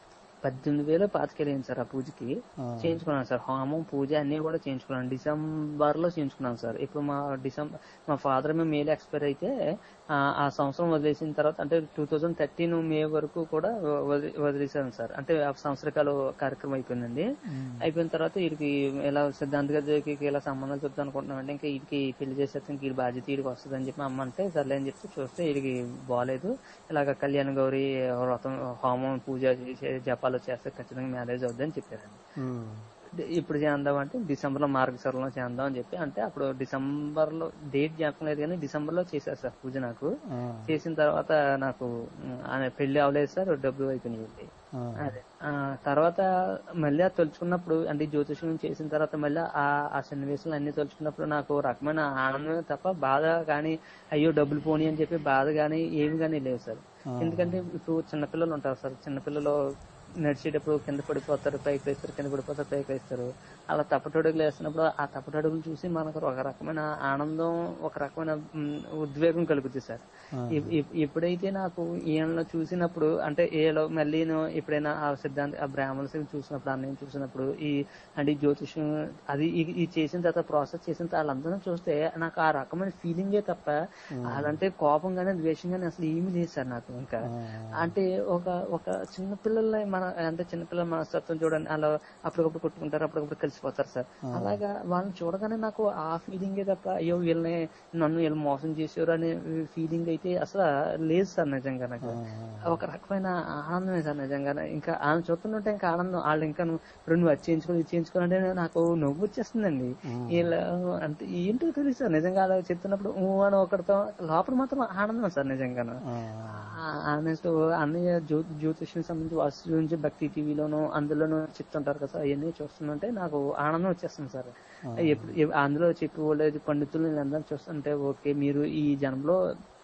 పద్దెనిమిది వేలు పాతికేలు అయింది సార్ ఆ పూజకి ఆ. చేయించుకున్నాను సార్ హోమం పూజ అన్ని కూడా చేయించుకున్నాను డిసెంబర్ లో చేయించుకున్నాను సార్ ఇప్పుడు మా డిసెంబర్ మా ఫాదర్ మేము మేలు ఎక్స్పైర్ అయితే ఆ ఆ సంవత్సరం వదిలేసిన తర్వాత అంటే టూ థౌజండ్ థర్టీన్ మే వరకు కూడా వదిలి వదిలేసాను సార్ అంటే ఆ సంవత్సరకాల కార్యక్రమం అయిపోయిందండి అయిపోయిన తర్వాత వీడికి ఇలా సిద్ధాంత్ గారికి ఇలా సంబంధాలు చెప్తాను అనుకుంటున్నామంటే ఇంకా వీడికి పెళ్లి చేసేస్తే ఇంక వీడి బాధ్యత వీడికి వస్తుంది అని చెప్పి మా అమ్మ అంటే సర్లే అని చెప్పి చూస్తే వీడికి బాగాలేదు ఇలాగ కళ్యాణ గౌరి వ్రతం హోమం పూజ చేసే జపాలు చేస్తే ఖచ్చితంగా మ్యారేజ్ అవుద్ది అని చెప్పారండి ఉమ్. డి- ఇప్పుడు చేద్దాం అంటే డిసెంబర్ లో మార్గశిరంలో చేద్దాం అని చెప్పి అంటే అప్పుడు డిసెంబర్ లో డేట్ జ్ఞాపకం లేదు కానీ డిసెంబర్ లో చేశారు సార్ పూజ నాకు ఆ. చేసిన తర్వాత నాకు ఉమ్, ఆయన పెళ్లి అవ్వలేదు సార్ డబ్బులు అయిపోయినాయి ఆ. అదే ఆ తర్వాత మళ్ళీ అది తలుచుకున్నప్పుడు అంటే ఈ జ్యోతిష్యం చేసిన తర్వాత మళ్ళీ ఆ ఆ సన్నివేశాలు అన్ని తలుచుకున్నప్పుడు నాకు ఓ రకమైన ఆనందం తప్ప బాధ కానీ అయ్యో డబ్బులు పోనీ అని చెప్పి బాధ కానీ ఏమి కానీ లేవు సార్ ఆ. ఎందుకంటే ఇప్పుడు చిన్నపిల్లలు ఉంటారు సార్ చిన్నపిల్లలు నడిచేటప్పుడు కింద పడిపోతారు పైకి వేస్తారు కింద పడిపోతారు పైకి వేస్తారు అలా తప్పటడుగులు వేస్తున్నప్పుడు ఆ తప్పటడుగులు చూసి మనకు ఒక రకమైన ఆనందం ఒక రకమైన ఉమ్, ఉద్వేగం కలుగుతుంది సార్ ఆ. ఎప్- ఎప్- ఎప్పుడైతే నాకు ఈయనలో చూసినప్పుడు అంటే ఏలో మళ్ళీ ఎప్పుడైనా ఆ సిద్ధాంత ఆ బ్రాహ్మణ చూసినప్పుడు అన్నయ్య చూసినప్పుడు ఈ అంటే ఈ జ్యోతిష్యం అది ఈ- ఈ చేసిన తర్వాత ప్రాసెస్ చేసిన తర్వాత వాళ్ళందరం చూస్తే నాకు ఆ రకమైన ఫీలింగే తప్ప వాళ్ళంటే కోపం కానీ ద్వేషం కానీ అసలు ఏమీ లేదు సార్ నాకు ఇంకా ఆ. అంటే ఒక ఒక చిన్న పిల్లల మన అంటే చిన్నపిల్లల మనస్తత్వం చూడండి అలా అప్పటికప్పుడు కొట్టుకుంటారు అప్పటికప్పుడు కలిసిపోతారు సార్ అలాగా వాళ్ళని చూడగానే నాకు ఆ ఫీలింగే తప్ప అయ్యో వీళ్ళని నన్ను వీళ్ళు మోసం చేసారు అనే ఫీలింగ్ అయితే అసలు లేదు సార్ నిజంగా నాకు ఒక రకమైన ఆనందమే సార్ నిజంగా ఇంకా ఆయన చూస్తుంటే ఇంకా ఆనందం వాళ్ళు ఇంకా నువ్వు ఇప్పుడు నువ్వు అది చేయించుకొని ఇది చేయించుకోవాలంటే నాకు నవ్వు వచ్చేస్తుందండి వీళ్ళ అంటే ఏంటో తెలియదు సార్ నిజంగా అలా చెప్తున్నప్పుడు ఊ అని ఒకరితో లోపల మాత్రం ఆనందం సార్ నిజంగాను ఆ. నెక్స్ట్ అన్నయ్య జ్యో జ్యోతిష్యం సంబంధించి వాస్తు గురించి భక్తి టీవీలోను అందులోనూ చెప్తుంటారు కదా అవన్నీ చూస్తుంటే నాకు ఆనందం వచ్చేస్తుంది సార్ ఎప్పుడు ఎ- అందులో చెప్పి వాళ్ళు పండితులు అందరూ చూస్తుంటే ఓకే మీరు ఈ జన్మలో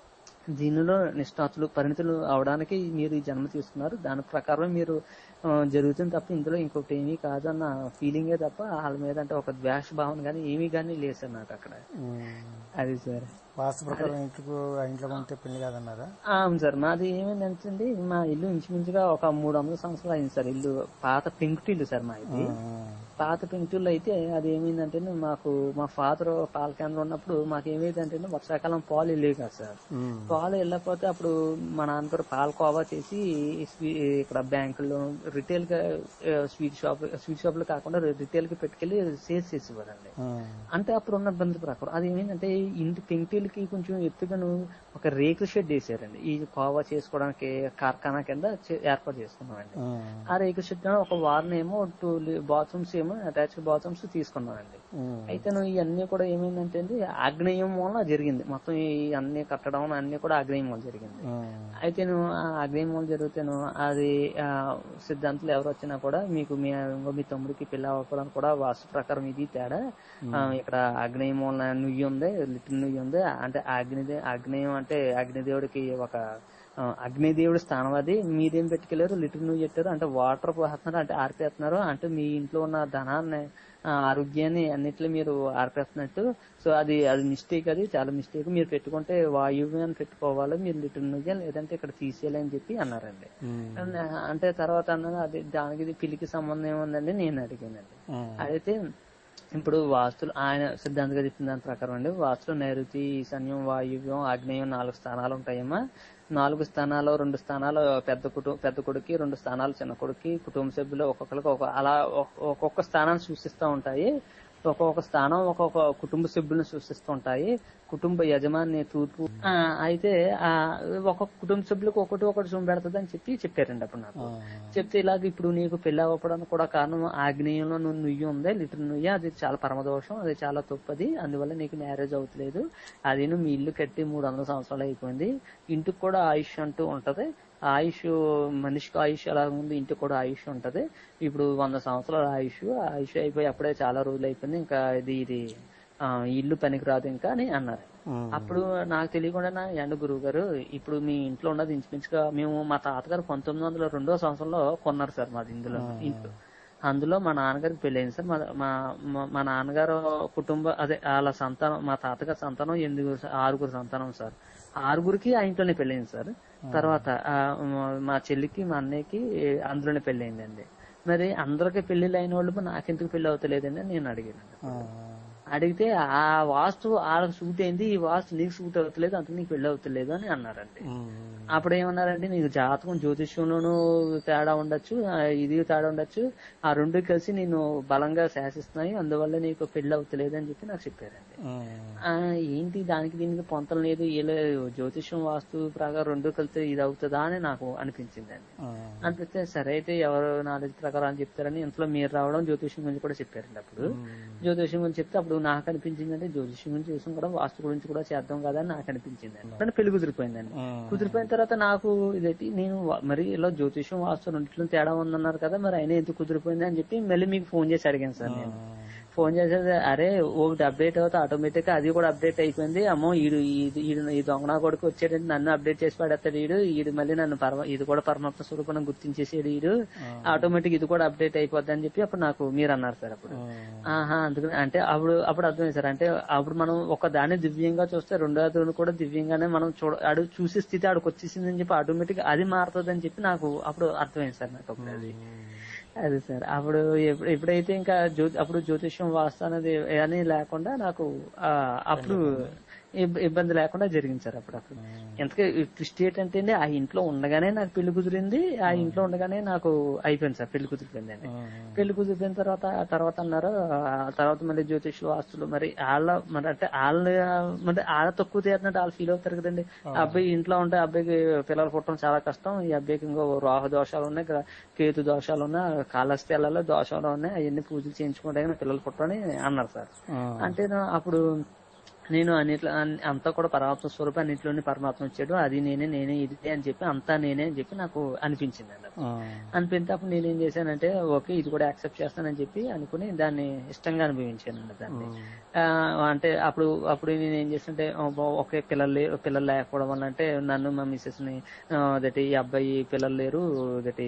దీనిలో నిష్ణాతులు పరిణితులు అవడానికి మీరు ఈ జన్మ తీసుకున్నారు దాని ప్రకారం మీరు ఆ, జరుగుతుంది తప్ప ఇందులో ఇంకొకటి ఏమీ కాదన్న ఫీలింగే తప్ప వాళ్ళ మీద అంటే ఒక ద్వేష భావన కానీ ఏమీ కానీ లేదు సార్ నాకు అక్కడ ఉమ్. అది సార్ వాస్తు ప్రకారం ఇంటికి ఆ ఇంట్లో ఉంటే పెళ్లి కాదన్నారా ఆ, అవును సార్ మాది ఏమైందంటే మా ఇల్లు ఇంచుమించుగా ఒక మూడు వందల సంవత్సరాలు అయింది సార్ ఇల్లు పాత పెంకుటిల్లు సార్ మా ఇది పాత పెంకుటిల్లు అయితే అది ఏమైందంటే మాకు మా ఫాదర్ పాల కేంద్రం ఉన్నప్పుడు మాకు ఏమైందంటే వర్షాకాలం పాలు వెళ్ళేవి కదా సార్ ఉమ్. పాలు వెళ్ళకపోతే అప్పుడు మా నాన్నగారు పాలు కోవా చేసి స్వీ- ఇక్కడ బ్యాంకుల్లో రిటైల్ గా ఆ, స్వీట్ షాప్ స్వీట్ షాప్ లో కాకుండా రిటైల్ కి పెట్టుకెళ్లి సేల్స్ చేసేవారండి ఉమ్. అంటే అప్పుడు ఉన్న ఇబ్బంది ప్రకారం అది ఏమైందంటే ఇంటి పెంకుటిల్కి కొంచెం ఎత్తుగాను ఒక రేకుల షెడ్ వేసారండి ఈ కోవా చేసుకోవడానికి కార్ఖానా కింద చే- ఏర్పాటు చేసుకున్నామండి ఉమ్. ఆ రేకుల షెడ్ ఒక వారం ఏమో టూ బాత్రూమ్స్ ఏమో అటాచ్డ్ బాత్రూమ్స్ తీసుకున్నామండి ఉమ్. అయితే నువ్వు ఇవన్నీ కూడా ఏమైందంటే అండి ఆగ్నేయం వల్ల జరిగింది మొత్తం ఈ అన్ని కట్టడం అన్ని కూడా ఆగ్నేయం వల్ల జరిగింది ఉమ్. అయితే నువ్వు ఆ అగ్నేయం వల్ల జరిగితేను అది ఆ, సిద్ధాంతులు ఎవరు వచ్చినా కూడా మీకు మీ ఇంకో మీ తమ్ముడికి పెళ్లి అవ్వడానికి కూడా వాస్తు ప్రకారం ఇది తేడా ఆ, ఇక్కడ అగ్నేయం వల్ల నుయ్యి ఉంది లిటిల్ నుయ్యి ఉంది అంటే అగ్నిదే అగ్నేయం అంటే అగ్నిదేవుడికి ఒక ఆ, అగ్నిదేవుడి స్థానం అది మీరేం పెట్టుకెళ్ళారు లిటిల్ నువ్వు పెట్టారు అంటే వాటర్ పోస్తున్నారు అంటే ఆర్పేస్తున్నారు అంటే మీ ఇంట్లో ఉన్న ధనాన్ని ఆ, ఆరోగ్యాన్ని అన్నిట్లో మీరు ఆర్పేస్తున్నట్టు సో అది అది మిస్టేక్ అది చాలా మిస్టేక్ మీరు పెట్టుకుంటే వాయువ్యాన్ని పెట్టుకోవాలి మీరు లిటిల్ నుయ్య లేదంటే ఇక్కడ తీసేయాలి అని చెప్పి అన్నారండి ఉమ్. అన్న- అంటే తర్వాత అన్నది అది దానికి ఇది పిల్లికి సంబంధం ఏముందండి నేను అడిగానండి ఉమ్. అయితే ఇప్పుడు వాస్తులు ఆయన సిద్ధాంతంగా చెప్పిన దాని ప్రకారం అండి వాస్తులు నైరుతి ఈశాన్యం వాయువ్యం ఆగ్నేయం నాలుగు స్థానాలు ఉంటాయమ్మా నాలుగు స్థానాలు రెండు స్థానాలు పెద్ద కుటుంబ పెద్ద కొడుకు రెండు స్థానాలు చిన్న కొడుకు కుటుంబ సభ్యులు ఒక్కొక్కరికి ఒక అలా ఒక్- ఒక్కొక్క స్థానాన్ని సూచిస్తూ ఉంటాయి ఒక్కొక్క స్థానం ఒక్కొక్క కుటుంబ సభ్యులను సూచిస్తూ ఉంటాయి కుటుంబ యజమాని తూర్పు ఆ, అయితే ఆ ఒక్కొక్క కుటుంబ సభ్యులకు ఒకటి ఒకటి చూపెడుతుంది అని చెప్పి చెప్పారండి అప్పుడు నాకు ఉమ్. చెప్తే ఇలాగ ఇప్పుడు నీకు పెళ్లి అవ్వడానికి కూడా కారణం ఆగ్నేయంలో నువ్వు నుయ్యి ఉంది లిటర్ నుయ్యి అది చాలా పరమదోషం అది చాలా తప్పది అందువల్ల నీకు మ్యారేజ్ అవుతలేదు అది నువ్వు మీ ఇల్లు కట్టి మూడు వందల సంవత్సరాలు అయిపోయింది ఇంటికి కూడా ఆయుష్ అంటూ ఉంటది ఆయుష్ మనిషికి ఆయుష్ ఎలా ఉంది ఇంటికి కూడా ఆయుష్ ఉంటది ఇప్పుడు వంద సంవత్సరాల ఆయుష్ ఆయుష్ అయిపోయి అప్పుడే చాలా రోజులు అయిపోయింది ఇంకా ఇది ఇది ఆ, ఈ ఇల్లు పనికిరాదు ఇంకా అని అన్నారు ఉమ్. అప్పుడు నాకు తెలియకుండా నా ఎండ గురువు గారు ఇప్పుడు మీ ఇంట్లో ఉన్నది ఇంచుమించుగా మేము మా తాతగారు పంతొమ్మిది వందల రెండో సంవత్సరంలో కొన్నారు సార్ మాది ఇందులో ఇంట్లో అందులో మా నాన్నగారికి పెళ్ళైంది సార్ మా మా- మా- మా నాన్నగారు కుటుంబ అదే వాళ్ళ సంతానం మా తాతగారి సంతానం ఎనిమిది ఆరుగురు సంతానం సార్ ఆరుగురికి ఆ ఇంట్లోనే పెళ్ళైంది సార్ తర్వాత ఆ, మా- మా చెల్లికి మా అన్నయ్యకి అందులోనే పెళ్ళయిందండి మరి అందరికి పెళ్లిళ్ళు అయిన వాళ్ళు మరి నాకెందుకు పెళ్లి అవుతలేదండి అని నేను అడిగాను ఆ, అడిగితే ఆ వాస్తు వాళ్ళకి సూట్ అయింది ఈ వాస్తు నీకు సూట్ అవుతలేదు అందుకు నీకు పెళ్లి అవుతలేదు అని అన్నారండి ఉమ్, అప్పుడు ఏమన్నారంటే నీకు జాతకం జ్యోతిష్యంలోనూ తేడా ఉండొచ్చు ఆ, ఇది తేడా ఉండొచ్చు ఆ రెండు కలిసి నేను బలంగా శాసిస్తున్నాయి అందువల్ల నీకు పెళ్లి అవుతలేదు అని చెప్పి నాకు చెప్పారండి ఉమ్, ఆ, ఏంటి దానికి దీనికి పొంతం లేదు ఇలా జ్యోతిష్యం వాస్తు ప్రకారం రెండు కలిస్తే ఇది అవుతుందా అని నాకు అనిపించిందండి ఉమ్, అనిపిస్తే సరే అయితే ఎవరు నాలెడ్జ్ ప్రకారం అని చెప్తారని ఇంట్లో మీరు రావడం జ్యోతిష్యం గురించి కూడా చెప్పారండి అప్పుడు జ్యోతిష్యం గురించి చెప్తే అప్పుడు నాకు అనిపించింది అంటే జ్యోతిష్యం గురించి చూసాం కూడా వాస్తు గురించి కూడా చేద్దాం కదా అని నాకు అనిపించింది అండి పెళ్లి కుదిరిపోయిందండి ఉమ్, కుదిరిపోయిన తర్వాత నాకు ఇదేంటి నేను వా- మరి ఇలా జ్యోతిష్యం వాస్తు రెండిట్లో తేడా ఉందన్నారు కదా మరి అయినా ఎందుకు కుదిరిపోయింది అని చెప్పి మళ్ళీ మీకు ఫోన్ చేసి అడిగాను సార్ నేను ఫోన్ చేసేది అరే ఒకటి అప్డేట్ అవుతా ఆటోమేటిక్ గా అది కూడా అప్డేట్ అయిపోయింది అమ్మో ఈడు ఈడు- ఈడు ఈ దొంగనా కొడుకు వచ్చాడంటే నన్ను అప్డేట్ చేసి పడేస్తాడు ఈడు ఈడు మళ్ళీ నన్ను పరమ ఇది కూడా పరమాత్మ స్వరూపం గుర్తించేసాడు ఈడు ఆటోమేటిక్ ఇది కూడా అప్డేట్ అయిపోద్ది అని చెప్పి అప్పుడు నాకు మీరు అన్నారు సార్ అప్పుడు ఉమ్, ఆహా అందుకని అంటే అప్పుడు అప్పుడు అర్థమైంది సార్ అంటే అప్పుడు మనం ఒక దాన్ని దివ్యంగా చూస్తే రెండో దాన్ని కూడా దివ్యంగానే మనం చూడ ఆడు చూసే స్థితి ఆడికి వచ్చేసిందని చెప్పి ఆటోమేటిక్ అది మారుతుంది అని చెప్పి నాకు అప్పుడు అర్థమైంది సార్ నాకు అప్పుడు అది అది సార్ అప్పుడు ఎప్పుడు- ఎప్పుడైతే ఇంకా జ్యో అప్పుడు జ్యోతిష్యం వాస్తు అనేది అని లేకుండా నాకు ఆ, అప్పుడు ఇబ్- ఇబ్బంది లేకుండా జరిగింది సార్ అప్పుడు అప్పుడు ఎంతకే ట్విస్ట్ ఏంటంటే అండి, ఆ ఇంట్లో ఉండగానే నాకు పెళ్లి కుదిరింది ఆ ఇంట్లో ఉండగానే నాకు అయిపోయింది సార్ పెళ్లి కుదిరిపోయిందండి ఉమ్, పెళ్లి కుదిరిపోయిన తర్వాత ఆ తర్వాత అన్నారు ఆ తర్వాత మళ్ళీ జ్యోతిష్ వాస్తులు మరి వాళ్ళ మరి అంటే వాళ్ళ మరి వాళ్ళ తక్కువ తీరినట్టు వాళ్ళు ఫీల్ అవుతారు కదండి ఆ అబ్బాయి ఇంట్లో ఉంటే ఆ అబ్బాయికి పిల్లలు పుట్టడం చాలా కష్టం ఈ అబ్బాయికి ఇంకో రాహు దోషాలు ఉన్నాయి gra- కేతు దోషాలు ఉన్నాయి కాలస్థలాల్లో దోషాలు ఉన్నాయి అవన్నీ పూజలు చేయించుకుంటే కానీ పిల్లలు పుట్టని అన్నారు సార్ ఉమ్, అంటే నా- అప్పుడు నేను అన్నిట్లో అన్- అంతా కూడా పరమాత్మ స్వరూపం అన్నిట్లోని పరమాత్మ వచ్చాడు అది నేనే నేనే ఇది అని చెప్పి అంతా నేనే అని చెప్పి నాకు అనిపించింది అండి ఉమ్, అనిపించి అప్పుడు నేనేం చేశానంటే ఓకే ఇది కూడా యాక్సెప్ట్ చేస్తానని చెప్పి అనుకుని దాన్ని ఇష్టంగా అనుభవించాను దాన్ని ఆ, అంటే అప్పుడు అప్పుడు నేను ఏం చేస్తుంటే ఒకే పిల్లలు లేరు పిల్లలు లేకపోవడం వల్ల అంటే నన్ను మా మిస్సెస్ ని దటి ఈ అబ్బాయి పిల్లలు లేరు దటి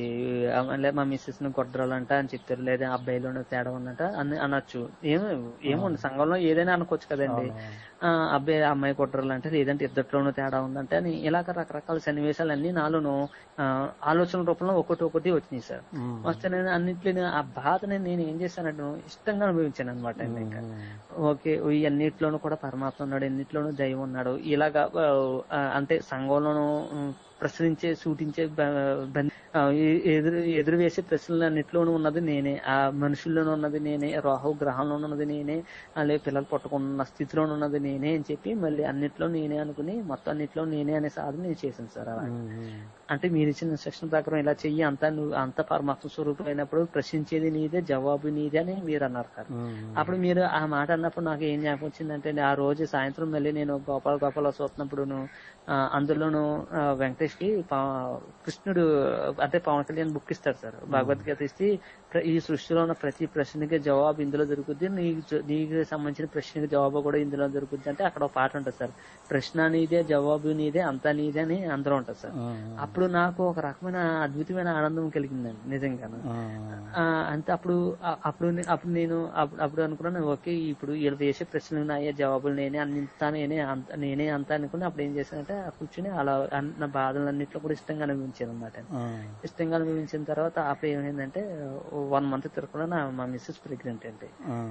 మా మిస్సెస్ ని కొట్టరాలంట అని చెప్తారు లేదా అబ్బాయిలో తేడా ఉందంట అని అనొచ్చు ఏమో ఏమో సంఘంలో ఏదైనా అనుకోవచ్చు కదండి ఆ, అబ్బాయి అమ్మాయి కొట్టరాలంటే లేదంటే ఇద్దట్లోనూ తేడా ఉందంటే అని ఇలాగ రకరకాల సన్నివేశాలన్నీ నాలోను ఆ, ఆలోచన రూపంలో ఒకటి ఒకటి వచ్చినాయి సార్ ఉమ్, వస్తే నేను అన్నింటిని ఆ బాధని నేను ఏం చేశానంటే ఇష్టంగా అనుభవించాను అనమాట ఇంకా ఓకే ఈ అన్నిట్లోనూ కూడా పరమాత్మ ఉన్నాడు ఎన్నిట్లోనూ దైవం ఉన్నాడు ఇలాగా ఆ, అంటే సంఘంలోనూ ఉమ్, ప్రశ్నించే సూటించే బ- బం- ఆ, ఎ- ఎదురు ఎదురు వేసే ప్రశ్నలు అన్నిట్లోనూ ఉన్నది నేనే ఆ మనుషుల్లోనూ ఉన్నది నేనే రాహు గ్రహంలో ఉన్నది నేనే అలాగే పిల్లలు పట్టుకున్న స్థితిలో ఉన్నది నేనే అని చెప్పి మళ్ళీ అన్నిట్లో నేనే అనుకుని మొత్తం అన్నిట్లో నేనే అనే సాధన నేను చేశాను సార్ అలా అంటే మీరు ఇచ్చిన ఇన్స్ట్రక్షన్ ప్రకారం ఇలా చెయ్యి అంతా నువ్వు అంత పరమాత్మ స్వరూపం అయినప్పుడు ప్రశ్నించేది నీదే జవాబు నీదే అని మీరు అన్నారు సార్ అప్పుడు మీరు ఆ మాట అన్నప్పుడు నాకు ఏం జ్ఞాపకం వచ్చిందంటే ఆ రోజు సాయంత్రం మళ్ళీ నేను గోపాల గోపాల చూస్తున్నప్పుడును ఆ, అందులోను ఆ, వెంకటేష్ కి పా- కృష్ణుడు అంటే పవన్ కళ్యాణ్ బుక్ ఇస్తాడు సార్ భగవద్గీత ఇస్తే ప్ర- ఈ సృష్టిలో ఉన్న ప్రతి ప్రశ్నకి జవాబు ఇందులో దొరుకుద్ది నీకు జ- నీకు సంబంధించిన ప్రశ్నకి జవాబు కూడా ఇందులో దొరుకుద్ది అంటే అక్కడ ఒక పాట ఉంటుంది సార్ ప్రశ్న నీదే జవాబు నీదే అంతా నీదే అని అందరూ ఉంటుంది సార్ అప్పుడు నాకు ఒక రకమైన అద్భుతమైన ఆనందం కలిగిందండి నిజంగాను ఆ, అంతే అప్పుడు ఆ- అప్పుడు నే- అప్పుడు నేను అప్పుడు అప్పుడు అనుకున్నాను ఓకే ఇప్పుడు వీళ్ళు వేసే ప్రశ్నలు నాయే జవాబులు నేనే అంతా నేనే అంత నేనే అంత అనుకుని అప్పుడు ఏం చేశానంటే ఆ కూర్చుని అలా అన్- నా బాధలన్నింటిలో కూడా ఇష్టంగా అనుభవించాను అనమాట ఇష్టంగా అనుభవించిన తర్వాత అప్పుడు ఏమైందంటే వన్ మంత్ తిరగకుండా నా మా మిస్సెస్ ప్రెగ్నెంట్ అండి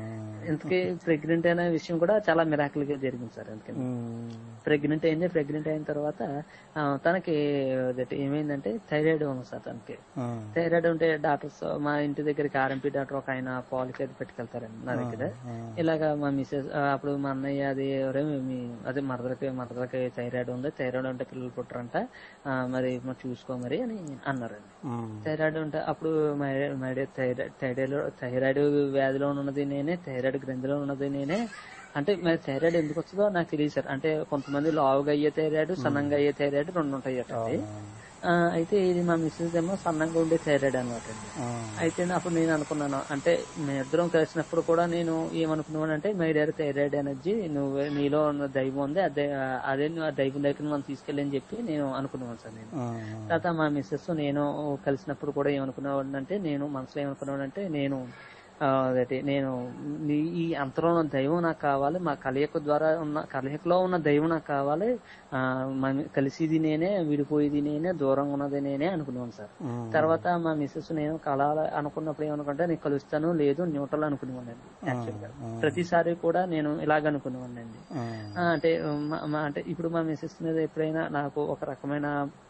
ఇంతకీ ప్రెగ్నెంట్ అయిన విషయం కూడా చాలా మిరాకిల్ గా జరిగింది సార్ అందుకని ప్రెగ్నెంట్ అయింది ప్రెగ్నెంట్ అయిన తర్వాత ఆ, తనకి అదేంటి ఏమైందంటే థైరాయిడ్ ఉంది సార్ తనకి థైరాయిడ్ ఉంటే డాక్టర్స్ మా ఇంటి దగ్గరికి ఆర్ఎంపీ డాక్టర్ ఒక ఆయన పాలసీ అది పెట్టుకెళ్తారండి నా దగ్గర ఇలాగా మా మిసెస్ అప్పుడు మా అన్నయ్య అది ఎవరే మీ అదే మరదలకి మరదలకి థైరాయిడ్ ఉంది థైరాయిడ్ ఉంటే పిల్లలు పుట్టరంట ఆ, మరి మరి చూసుకో మరి అని అన్నారండి థైరాయిడ్ ఉంటే అప్పుడు మై- మైడే థైరాయిడ్ థైరాయిడ్ థైరాయిడ్ వ్యాధిలో ఉన్నది నేనే థైరాయిడ్ గ్రంథిలో ఉన్నది నేనే అంటే మరి థైరాయిడ్ ఎందుకు వస్తుందో నాకు తెలియదు సార్ అంటే కొంతమంది లావుగా అయ్యే థైరాయిడ్ సన్నంగా అయ్యే థైరాయిడ్ రెండు ఉంటాయి అటండి ఆ, అయితే ఇది మా మిస్సెస్ ఏమో సన్నంగా ఉండే థైరాయిడ్ అనమాట అండి అయితే అప్పుడు నేను అనుకున్నాను అంటే మీ ఇద్దరం కలిసినప్పుడు కూడా నేను ఏమనుకున్నాను అంటే మై డైర్ థైరాయిడ్ ఎనర్జీ నువ్వు నీలో ఉన్న దైవం ఉంది అదే అదే నువ్వు ఆ దైవం దగ్గర మనం తీసుకెళ్ళి అని చెప్పి నేను అనుకున్నాను సార్ నేను తర్వాత మా మిస్సెస్ నేను కలిసినప్పుడు కూడా ఏమనుకున్నాను అంటే నేను మనసులో ఏమనుకున్నాను అంటే నేను ఆ, అదేంటి నేను ఈ- ఈ అంతలో ఉన్న దైవం నాకు కావాలి మా కలయిక ద్వారా ఉన్న కలయికలో ఉన్న దైవం నాకు కావాలి ఆ, మన కలిసిది నేనే విడిపోయేది నేనే దూరంగా ఉన్నది నేనే అనుకున్నాను సార్ ఉమ్. తర్వాత మా మిస్సెస్ నేను కలాల అనుకున్నప్పుడు ఏమనుకుంటే నేను కలుస్తాను లేదు న్యూట్రల్ అనుకునేవాడినండి యాక్చువల్ గా ఉమ్. ప్రతిసారి కూడా నేను ఇలాగ అనుకునేవాడినండి ఉమ్. ఆ, అంటే మా- మా- అంటే ఇప్పుడు మా మిస్సెస్ మీద ఎప్పుడైనా నాకు ఒక రకమైన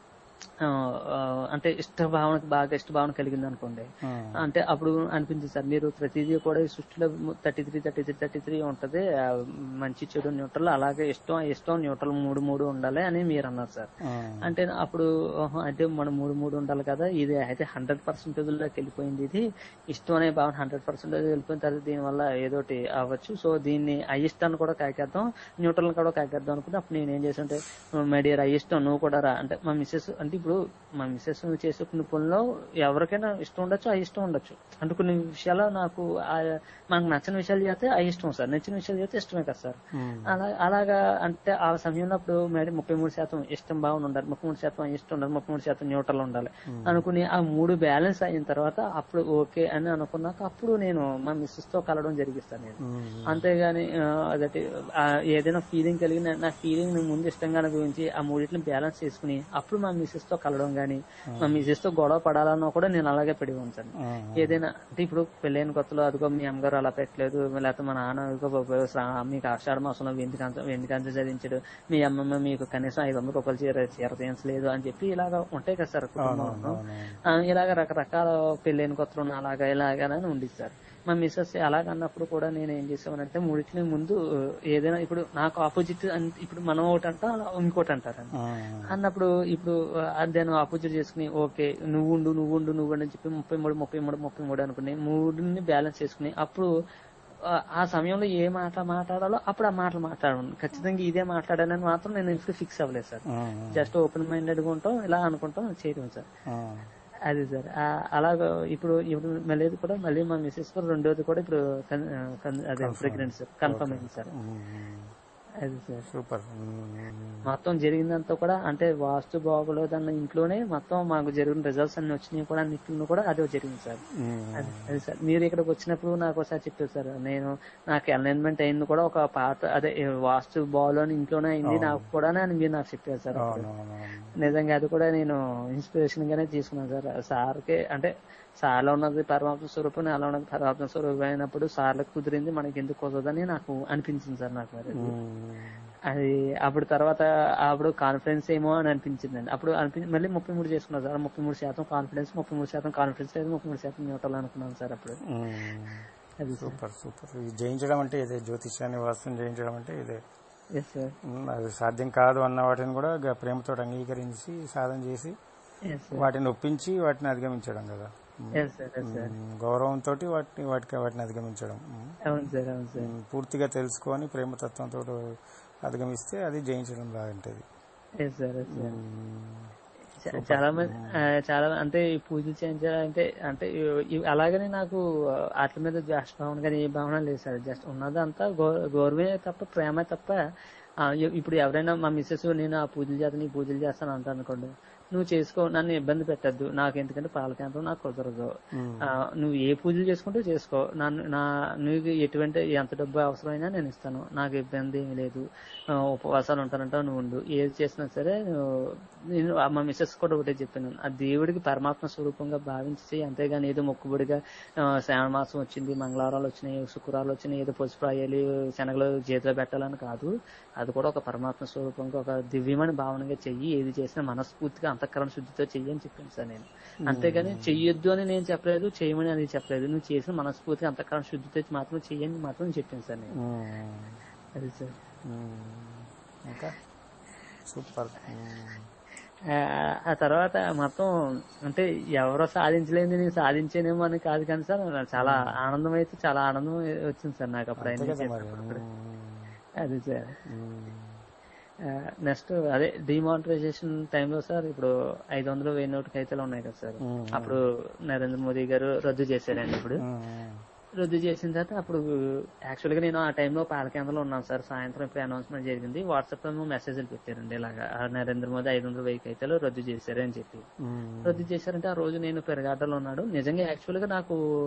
ఆ, ఆ, అంటే ఇష్ట భావన బాగా ఇష్ట భావన కలిగింది అనుకోండి ఉమ్. అంటే అప్పుడు అనిపించింది సార్ మీరు ప్రతిదీ కూడా ఈ సృష్టిలో thirty three thirty three thirty three ఉంటది ఆ, మంచి చెడు న్యూట్రల్ అలాగే ఇష్టం ఇష్టం న్యూట్రల్ మూడు మూడు ఉండాలి అని మీరు అన్నారు సార్ ఉమ్. అంటే అప్పుడు ఆహా, అంటే మనం మూడు మూడు ఉండాలి కదా ఇది అయితే హండ్రెడ్ పర్సెంటేజ్ లోకి వెళ్ళిపోయింది ఇది ఇష్టం అనే భావన హండ్రెడ్ పర్సెంటేజ్ వెళ్ళిపోయిన తర్వాత దీనివల్ల ఏదోటి అవ్వచ్చు సో దీన్ని అయిష్టాన్ని కూడా కాకేద్దాం న్యూట్రల్ కూడా కాకేద్దాం అనుకుంటే అప్పుడు నేను ఏం చేస్తుంటే మై డియర్ అయిష్టం నువ్వు కూడా రా అంటే మా మిస్సెస్ అంటే ఇప్పుడు మా మిస్సెస్ చేసే కొన్ని పనుల్లో ఎవరికైనా ఇష్టం ఉండొచ్చు అయిష్టం ఉండొచ్చు అంటే కొన్ని విషయాలు నాకు ఆ- మనకు నచ్చని విషయాలు చేస్తే అయిష్టం సార్ నచ్చిన విషయాలు చేస్తే ఇష్టమే కదా సార్ ఉమ్. అలా అలాగా అంటే ఆ సమయంలో అప్పుడు మేడం ముప్పై మూడు శాతం ఇష్టం బాగుండి ఉండాలి ముప్పై మూడు శాతం ఇష్టం ఉండాలి ముప్పై మూడు శాతం న్యూట్రల్ ఉండాలి అనుకుని ఆ మూడు బ్యాలెన్స్ అయిన తర్వాత అప్పుడు ఓకే అని అనుకున్నాక అప్పుడు నేను మా మిస్సెస్ తో కలవడం జరిగిస్తాను నేను ఉమ్. అంతేగాని ఆ, అదటి ఆ, ఏదైనా ఫీలింగ్ కలిగిన నా ఫీలింగ్ ని ముందు ఇష్టంగా అనుభవించి ఆ మూడింటిని బ్యాలెన్స్ చేసుకుని అప్పుడు మా మిస్సెస్ తో కలవడం గానీ మా మిస్సెస్ తో గొడవ పడాలన్నా కూడా నేను అలాగే పెడి ఉంటాను ఉమ్. ఏదైనా అంటే ఇప్పుడు పెళ్ళైన కొత్తలో అదిగో మీ అమ్మగారు అలా పెట్టలేదు లేకపోతే మా నాన్న ఇదిగో బాబు శ్రా- మీకు ఆషాఢ మాసంలో వెండి కంచ వెండి కంచం చదివించాడు మీ అమ్మమ్మ మీకు కనీసం ఐదు వందల రూపాయలు చీర చీర తీయించలేదు అని చెప్పి ఇలాగా ఉంటాయి కదా సార్ కుటుంబంలో అవునవును. ఆ, ఇలాగ రకరకాల పెళ్ళైన కొత్తలో అలాగా ఇలాగానని ఉండిద్ది సార్ మా మిస్సెస్ అలాగన్నప్పుడు కూడా నేను ఏం చేసామనంటే మూడింటిని ముందు ఏదైనా ఇప్పుడు నాకు ఆపోజిట్ ఇప్పుడు మనం ఒకటి అంటాం అలా ఇంకోటి అంటారండి ఉమ్. అన్నప్పుడు ఇప్పుడు దాన్ని ఆపోజిట్ చేసుకుని ఓకే నువ్వు ఉండు నువ్వు ఉండు నువ్వు ఉండు అని చెప్పి ముప్పై మూడు ముప్పై మూడు ముప్పై మూడు అనుకుని మూడుని బ్యాలెన్స్ చేసుకుని అప్పుడు ఆ, ఆ సమయంలో ఏ మాట మాట్లాడాలో అప్పుడు ఆ మాటలు మాట్లాడను ఖచ్చితంగా ఇదే మాట్లాడానని మాత్రం నేను ఇప్పుడు ఫిక్స్ అవ్వలేదు సార్ ఉమ్. జస్ట్ ఓపెన్ మైండెడ్ గా ఉంటాం ఇలా అనుకుంటాం చేయడం సార్ ఉమ్. అది సార్ అలాగ ఇప్పుడు ఇప్పుడు మళ్ళీ కూడా మళ్ళీ మా మిస్సెస్ కూడా రెండోది కూడా ఇప్పుడు కన్- కన్- అదే ప్రెగ్నెంట్ సార్ కన్ఫర్మ్ అయింది సార్ ఉమ్. అది సార్ సూపర్ ఉమ్. మొత్తం జరిగిందంతా కూడా అంటే వాస్తు బాగోలేదన్న ఇంట్లోనే మొత్తం మాకు జరిగిన రిజల్ట్స్ అన్ని వచ్చినాయి కూడా అన్నింటిలో కూడా అదే జరిగింది సార్ ఉమ్. అది అది సార్ మీరు ఇక్కడికి వచ్చినప్పుడు నాకు ఒకసారి చెప్పారు సార్ నేను నాకు అలైన్మెంట్ అయింది కూడా ఒక పాట అదే వాస్తు బాగోలేని ఇంట్లోనే అయింది నాకు కూడా అని మీరు నాకు చెప్పారు సార్ అప్పుడు. అవునవును. నిజంగా అది కూడా నేను ఇన్స్పిరేషన్ గానే తీసుకున్నాను సార్ సార్కి అంటే సార్లో ఉన్నది పరమాత్మ స్వరూపం అలా ఉన్నది పరమాత్మ స్వరూపం అయినప్పుడు సార్లకు కుదిరింది మనకి ఎందుకు కుదరదని నాకు అనిపించింది సార్ నాకు మరి అది. ఉమ్. అది అప్పుడు తర్వాత అప్పుడు కాన్ఫిడెన్స్ ఏమో అని అనిపించిందండి అప్పుడు అనిపి మళ్ళీ ముప్పై మూడు చేసుకున్నాను సార్ ముప్పై మూడు శాతం కాన్ఫిడెన్స్ ముప్పై మూడు శాతం కాన్ఫిడెన్స్ లేదు ముప్పై మూడు శాతం న్యూట్రల్ అనుకున్నాను సార్ అప్పుడు ఉమ్. అది సార్ సూపర్ సూపర్ ఇది జయించడం అంటే ఇదే జ్యోతిష్యాన్ని వాస్తుని జయించడం అంటే ఇదే ఎస్ సార్ ఉమ్, అది సాధ్యం కాదు అన్న వాటిని కూడా గ- ప్రేమతో అంగీకరించి సాధన చేసి ఎస్ సార్ వాటిని ఒప్పించి వాటిని అధిగమించడం కదా ఉమ్, ఎస్ సార్ ఎస్ సార్ ఉమ్, గౌరవంతో వాటిని వాటికి వాటిని అధిగమించడం ఉమ్, అవును సార్ అవును సార్ ఉమ్, పూర్తిగా తెలుసుకొని ప్రేమతత్వంతో అధిగమిస్తే అది జయించడం లాంటిది ఎస్ సార్ ఎస్ సార్ ఉమ్, చా- చాలా మంది ఆ, చాలా అంటే ఈ పూజలు చేయించాలంటే అంటే ఇ- ఇ- అలాగనే నాకు ఆ, వాటి మీద జస్ట్ భావన కానీ ఏ భావన లేదు సార్ జస్ట్ ఉన్నదంతా గౌ- గౌరవమే తప్ప ప్రేమ తప్ప ఆ, ఇ- ఇప్పుడు ఎవరైనా మా మిస్సెస్ నేను ఆ పూజలు చేస్తాను ఈ పూజలు చేస్తాను అంట అనుకోండి నువ్వు చేసుకో నన్ను ఇబ్బంది పెట్టద్దు నాకు ఎందుకంటే పాలకేంద్రం నాకు కుదరదు ఉమ్, ఆ, నువ్వు ఏ పూజలు చేసుకుంటూ చేసుకో నన్ను నా నీకు ఎటువంటి ఎంత డబ్బు అవసరమైనా నేను ఇస్తాను నాకు ఇబ్బంది ఏమీ లేదు ఆ, ఉపవాసాలు ఉంటానంటావు నువ్వు ఉండు ఏది చేసినా సరే నువ్వు- నేను ఆ మా మిస్సెస్ కూడా ఒకటే చెప్పాను ఆ దేవుడికి పరమాత్మ స్వరూపంగా భావించి చెయ్యి. అంతేగాని ఏదో మొక్కుబడిగా ఆ, శ్రావణ మాసం వచ్చింది మంగళవారాలు వచ్చినాయి శుక్రవారాలు వచ్చినాయి ఏదో పసుపు రాయాలి శనగలు చేతిలో పెట్టాలని కాదు అది కూడా ఒక పరమాత్మ స్వరూపంగా ఒక దివ్యమైన భావనగా చెయ్యి ఏది చేసినా మనస్ఫూర్తిగా అంతఃకరణ శుద్ధితో చెయ్యి అని చెప్పాను సార్ నేను అంతేగాని చెయ్యొద్దు అని నేను చెప్పలేదు చేయమని అది చెప్పలేదు నువ్వు చేసిన మనస్ఫూర్తిగా అంతఃకరణ శుద్ధితో మాత్రం చెయ్యని మాత్రం చెప్పాను సార్ నేను ఉమ్, అది సార్ ఉమ్, ఇంకా సూపర్ ఉమ్, ఆ, ఆ తర్వాత మొత్తం అంటే ఎవరో సాధించలేని నేను సాధించానేమో అని కాదు కానీ సార్ చాలా ఆనందం అయితే చాలా ఆనందం వచ్చింది సార్ నాకు అప్పుడు అంతే ఆయన కదా మరి చేసినప్పుడు. ఉమ్, అది సార్ ఉమ్, నెక్స్ట్ అదే డిమానిటైజేషన్ టైంలో సార్ ఇప్పుడు ఐదు వందలు వెయ్యి నోటు ఖైతాలు ఉన్నాయి కదా సార్ ఉమ్, అప్పుడు నరేంద్ర మోదీ గారు రద్దు చేశారండి ఇప్పుడు ఉమ్, రద్దు చేసిన తర్వాత అప్పుడు యాక్చువల్ గా నేను ఆ టైంలో పాలకేంద్రంలో ఉన్నాను సార్ సాయంత్రం ఇప్పుడు అనౌన్స్మెంట్ జరిగింది వాట్సాప్ లో మెసేజ్లు పెట్టారండి ఇలాగా ఆ నరేంద్ర మోదీ ఐదు వందల వెయ్యి ఖైతాలు రద్దు చేశారు అని చెప్పి ఉమ్, రద్దు చేశారంటే ఆ రోజు నేను పెరగాటలో ఉన్నాడు నిజంగా యాక్చువల్ గా నాకు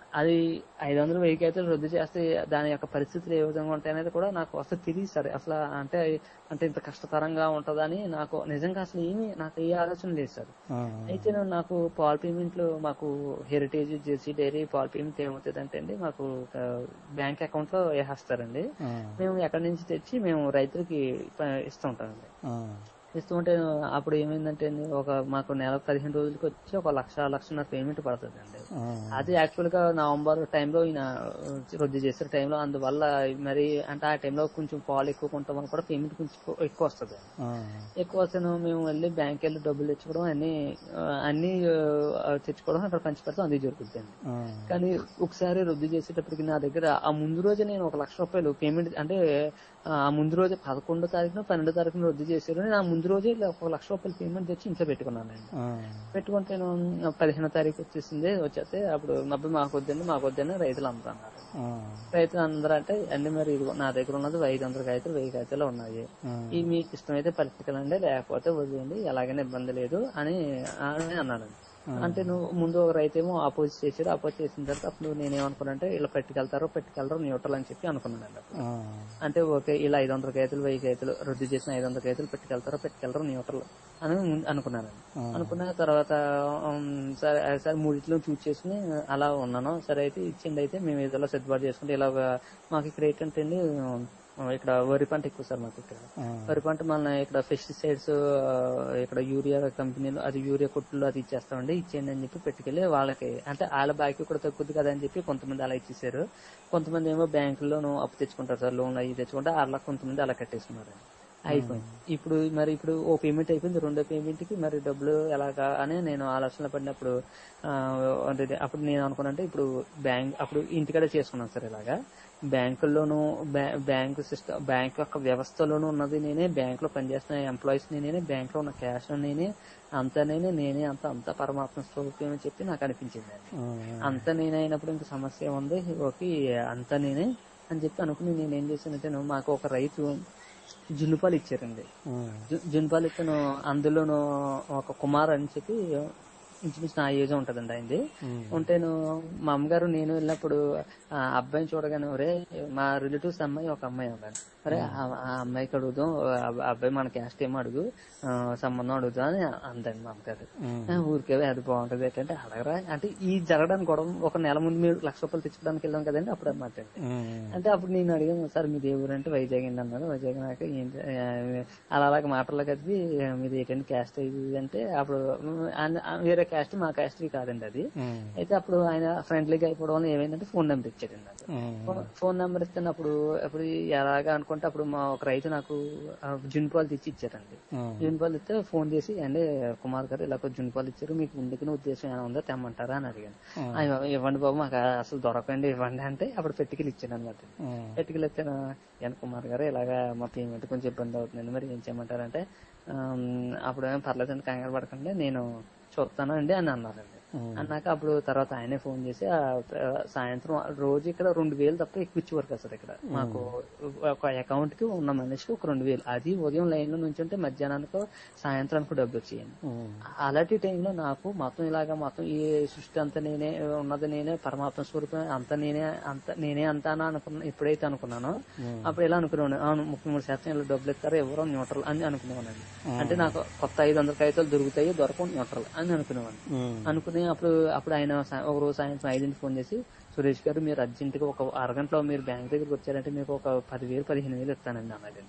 అది ఐదు వందలు వెయ్యికి అయితే రద్దు చేస్తే దాని యొక్క పరిస్థితులు ఏ విధంగా ఉంటాయి అనేది కూడా నాకు అసలు తెలియదు సార్ అసలు అంటే అంటే ఇంత కష్టతరంగా ఉంటుందని నాకు నిజంగా అసలు ఏమీ నాకు ఏ ఆలోచన లేదు సార్ అయితే నేను నాకు పాల్ పేమెంట్ లో మాకు హెరిటేజ్ జెర్సీ డైరీ పాల్ పేమెంట్ ఏమవుతుంది అంటే అండి మాకు బ్యాంక్ అకౌంట్ లో వేసేస్తారండి మేము ఎక్కడి నుంచి తెచ్చి మేము రైతులకి ప- ఇస్తుంటామండి ఇస్తూ ఉంటే అప్పుడు ఏమైందంటే అండి, ఒక మాకు నెల పదిహేను రోజులకి వచ్చి ఒక లక్ష లక్షన్నర పేమెంట్ పడుతుంది అండి అది యాక్చువల్ గా నవంబర్ టైంలో ఈయన రద్దు చేసే టైంలో అందువల్ల మరి అంటే ఆ టైంలో కొంచెం పాలు ఎక్కువ కొంటాం వల్ల కూడా పేమెంట్ కొంచెం ఎక్కువ వస్తుంది ఎక్కువ వస్తాను మేము వెళ్ళి బ్యాంక్ వెళ్ళి డబ్బులు తెచ్చుకోవడం అన్ని ఆ, అన్ని ఆ, తెచ్చుకోవడం అక్కడ పంచి పెడతాం అది జరుగుతుంది కానీ ఒకసారి రద్దు చేసేటప్పటికి నా దగ్గర ఆ ముందు రోజే నేను ఒక లక్ష రూపాయలు పేమెంట్ అంటే ఆ ముందు రోజే పదకొండో తారీఖున పన్నెండో తారీఖున రద్దు చేశారు నేను ఆ ముందు రోజే ఇలా ఒక లక్ష రూపాయలు పేమెంట్ తెచ్చి ఇంట్లో పెట్టుకున్నాను పెట్టుకుంటే నేను పదిహేనో తారీఖు వచ్చేసింది వచ్చేస్తే అప్పుడు మా అబ్బాయి మాకు వద్దండి మాకు వద్దని రైతులు అందరూ అన్నారు రైతులు అందరూ అంటే అన్ని మరి ఇదిగో నా దగ్గర ఉన్నది ఐదు వందల కాగితాలు వెయ్యి కాగితాలు ఉన్నాయి ఈ మీకు ఇష్టమైతే పరిస్థితులండి లేకపోతే వదిలేయండి ఎలాగైనా ఇబ్బంది లేదు అని అని అన్నాడు అంటే నువ్వు ముందు ఒక రైతు ఏమో ఆపోజిట్ చేసాడు ఆపోజిట్ చేసిన తర్వాత అప్పుడు నేనేమనుకున్నానంటే ఇలా పెట్టుకెళ్తారో పెట్టుకెళ్ళరో న్యూట్రల్ అని చెప్పి అనుకున్నాను అప్పుడు అంటే ఓకే ఇలా ఐదు వందల కేతులు వెయ్యి కేతులు రద్దు చేసిన ఐదు వందల కేతులు పెట్టుకెళ్తారో పెట్టుకెళ్ళరో న్యూట్రల్ అని ముందు అనుకున్నాను అనుకున్న తర్వాత ఉమ్, సరే సరే మూడిట్లో చూస్ చేసుకుని అలా ఉన్నాను సరే అయితే ఇచ్చింది అయితే మేము ఏదో సర్దుబాటు చేసుకుంటే ఇలా మాకు ఇక్కడ ఏంటంటే అండి, ఉమ్, ఇక్కడ వరి పంట ఎక్కువ సార్ మాకు ఇక్కడ వరి పంట మన ఇక్కడ పెస్టిసైడ్స్ ఇక్కడ యూరియా కంపెనీలో అది యూరియా కొట్టులో అది ఇచ్చేస్తామండి ఇచ్చేయండి అని చెప్పి పెట్టుకెళ్ళి వాళ్ళకి అంటే వాళ్ళ బాకీ కూడా తగ్గుద్ది కదా అని చెప్పి కొంతమంది అలా ఇచ్చేసారు కొంతమంది ఏమో బ్యాంకుల్లోనూ అప్పు తెచ్చుకుంటారు సార్ లోన్లు అవి తెచ్చుకుంటే అలా కొంతమంది అలా కట్టేసుకున్నారు అయిపోయింది ఇప్పుడు మరి ఇప్పుడు ఓ పేమెంట్ అయిపోయింది రెండో పేమెంట్ కి మరి డబ్బులు ఎలాగా అని నేను ఆలోచనలో పడినప్పుడు ఆ, అంటే అప్పుడు నేను అనుకున్నానంటే ఇప్పుడు బ్యాంక్ అప్పుడు ఇంటికాడ చేసుకున్నాను సార్ ఇలాగా బ్యాంకుల్లోనూ బ్యాంక్ సిస్టమ్ బ్యాంక్ యొక్క వ్యవస్థలోనూ ఉన్నది నేనే బ్యాంక్ లో పనిచేస్తున్న ఎంప్లాయీస్ నేనే బ్యాంక్ లో ఉన్న క్యాష్ నేనే అంతా నేనే నేనే అంత అంత పరమాత్మ స్వరూపం అని చెప్పి నాకు అనిపించింది అంత నేనే అయినప్పుడు ఇంక సమస్య ఉంది ఓకే అంత నేనే అని చెప్పి అనుకుని నేను ఏం చేశానంటే మాకు ఒక రైతు జున్నుపాలు ఇచ్చారండి జు- జున్నుపాలు ఇతను అందులోను ఒక కుమార్ అని చెప్పి ఇంచుమించు నా ఏజ్ ఉంటదండి ఆయనది ఉంటేను మా అమ్మగారు నేను వెళ్ళినప్పుడు ఆ అబ్బాయిని చూడగానే ఒరే మా రిలేటివ్స్ అమ్మాయి ఒక అమ్మాయి ఉన్నాడు అరే ఆ ఆ అమ్మాయికి అడుగుదాం ఆ అబ్బాయి మన క్యాస్ట్ ఏమో అడుగు ఆ, సంబంధం అడుగుదాం అని అందండి మా అమ్మగారు ఆ, ఊరికే అది బాగుంటది ఏంటంటే అడగరా అంటే ఈ జరగడానికి కూడా ఒక నెల ముందు మీరు లక్ష రూపాయలు తెచ్చుకోవడానికి వెళ్ళాం కదండి అప్పుడు అనమాట అండి అంటే అప్పుడు నేను అడిగాను సార్ మీది ఏ ఊరు అంటే వైజాగ్ అండి అన్నారు వైజాగ్ నాకు ఏంటి ఆ, అలా అలాగే మాటల్లో కలిపి ఆ, మీది ఏంటంటే క్యాస్ట్ ఇది ఇది అంటే అప్పుడు ఉమ్, ఆయన- ఆ, వేరే క్యాస్ట్ మా క్యాస్ట్ కాదండి అది అయితే అప్పుడు ఆయన ఫ్రెండ్లీగా అయిపోవడం వల్ల ఏమైందంటే ఫోన్ నెంబర్ ఇచ్చాడండి నాకు ఫోన్- ఫోన్ నెంబర్ ఇస్తే అప్పుడు అప్పుడు ఎలాగా అనుకుంటే అప్పుడు మా ఒక రైతు నాకు ఆ, జున్పాలు తెచ్చి ఇచ్చారండి జున్పాలు ఇస్తే ఫోన్ చేసి అండి కుమార్ గారు ఇలా ఒక జున్పాలు ఇచ్చారు మీకు ఉండుకునే ఉద్దేశం ఏమైనా ఉందో తెమ్మంటారా అని అడిగాను "ఆ, ఇవ్వండి బాబు మాకు అసలు దొరకండి ఇవ్వండి అంటే అప్పుడు పెట్టుకెళ్ళి ఇచ్చాను అనమాట పెట్టుకెళ్ళి ఇచ్చాను ఎన్ కుమార్ గారు ఇలాగా మా పేమెంట్ కొంచెం ఇబ్బంది అవుతుందండి మరి ఏం చేయమంటారంటే ఆమ్, అప్పుడు ఏం పర్లేదండి కంగారు పడకండి నేను చూస్తాను అండి అని అన్నారండి అన్నాక అప్పుడు తర్వాత ఆయనే ఫోన్ చేసి ఆ, ఆ, సాయంత్రం రోజు ఇక్కడ రెండు వేలు తప్ప ఎక్కువ ఇచ్చేవారు కదా సార్ ఇక్కడ మాకు ఒక అకౌంట్ కి ఉన్న మనిషికి ఒక రెండు వేలు అది ఉదయం లైన్ లో నుంచి ఉంటే మధ్యాహ్నానికి సాయంత్రానికి డబ్బు వచ్చేయండి అలాంటి టైంలో నాకు మొత్తం ఇలాగా మొత్తం ఈ సృష్టి అంతా నేనే ఉన్నది నేనే పరమాత్మ స్వరూపం అంత నేనే అంత నేనే అంతానా అనుకున్నా ఎప్పుడైతే అనుకున్నానో అప్పుడు ఇలా అనుకున్నాను అవును ముప్పై మూడు శాతం ఇలా డబ్బులు ఇస్తారు ఎవరో న్యూట్రల్ అని అనుకునేవాడిని అంటే నాకు కొత్త ఐదు వందల కాగితాలు దొరుకుతాయి దొరకవు న్యూట్రల్ అని అనుకునేవాడిని అనుకుని అప్పుడు అప్పుడు ఆయన సా- ఒక రోజు సాయంత్రం ఐదింటికి ఫోన్ చేసి సురేష్ గారు మీరు అర్జెంట్ గా ఒక అరగంటలో మీరు బ్యాంక్ దగ్గరికి వచ్చారంటే మీకు ఒక పదివేలు పదిహేను వేలు ఇస్తానండి అన్నది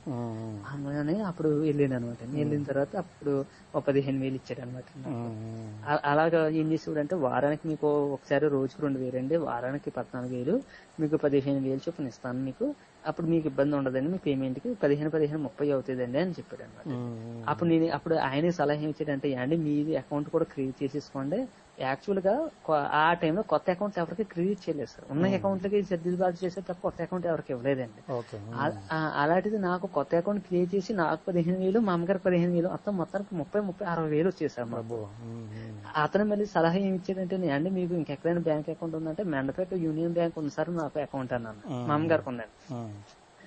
అని అప్పుడు వెళ్ళాను అనమాట వెళ్ళిన తర్వాత అప్పుడు ఒక పదిహేను వేలు ఇచ్చాడు అనమాట అలాగా ఏం చేసేవాడు అంటే వారానికి మీకు ఒకసారి రోజుకి రెండు వేలు అండి వారానికి పద్నాలుగు వేలు మీకు పదిహేను వేలు చొప్పున ఇస్తాను మీకు అప్పుడు మీకు ఇబ్బంది ఉండదండి మీ పేమెంట్ కి పదిహేను పదిహేను ముప్పై అవుతుందండి అని చెప్పాడు అనమాట అప్పుడు నేను అప్పుడు ఆయన సలహా ఇచ్చాడంటే అండి మీది అకౌంట్ కూడా క్రియేట్ చేసేసుకోండి యాక్చువల్ గా కొ- ఆ టైంలో కొత్త అకౌంట్ ఎవరికి క్రియేట్ చేయలేదు సార్ ఉన్న అకౌంట్లకి సర్దుబాటు చేసే తప్ప కొత్త అకౌంట్ ఎవరికి ఇవ్వలేదండి ఓకే ఆ- ఆ- అలాంటిది నాకు కొత్త అకౌంట్ క్రియేట్ చేసి నాకు పదిహేను వేలు మా అమ్మగారికి పదిహేను వేలు మొత్తం మొత్తానికి ముప్పై ముప్పై అరవై వేలు వచ్చేసారు మాకు అబ్బో ఉమ్, ఉమ్. అతను మళ్ళీ సలహా ఏమి ఇచ్చాడంటే "నే- అండి మీకు ఇంకెక్కడైనా బ్యాంక్ అకౌంట్ ఉందంటే మెండపేట యూనియన్ బ్యాంక్ ఉంది సార్ నాకు అకౌంట్ అన్నాను మా అమ్మగారికి ఉందండి ఉమ్,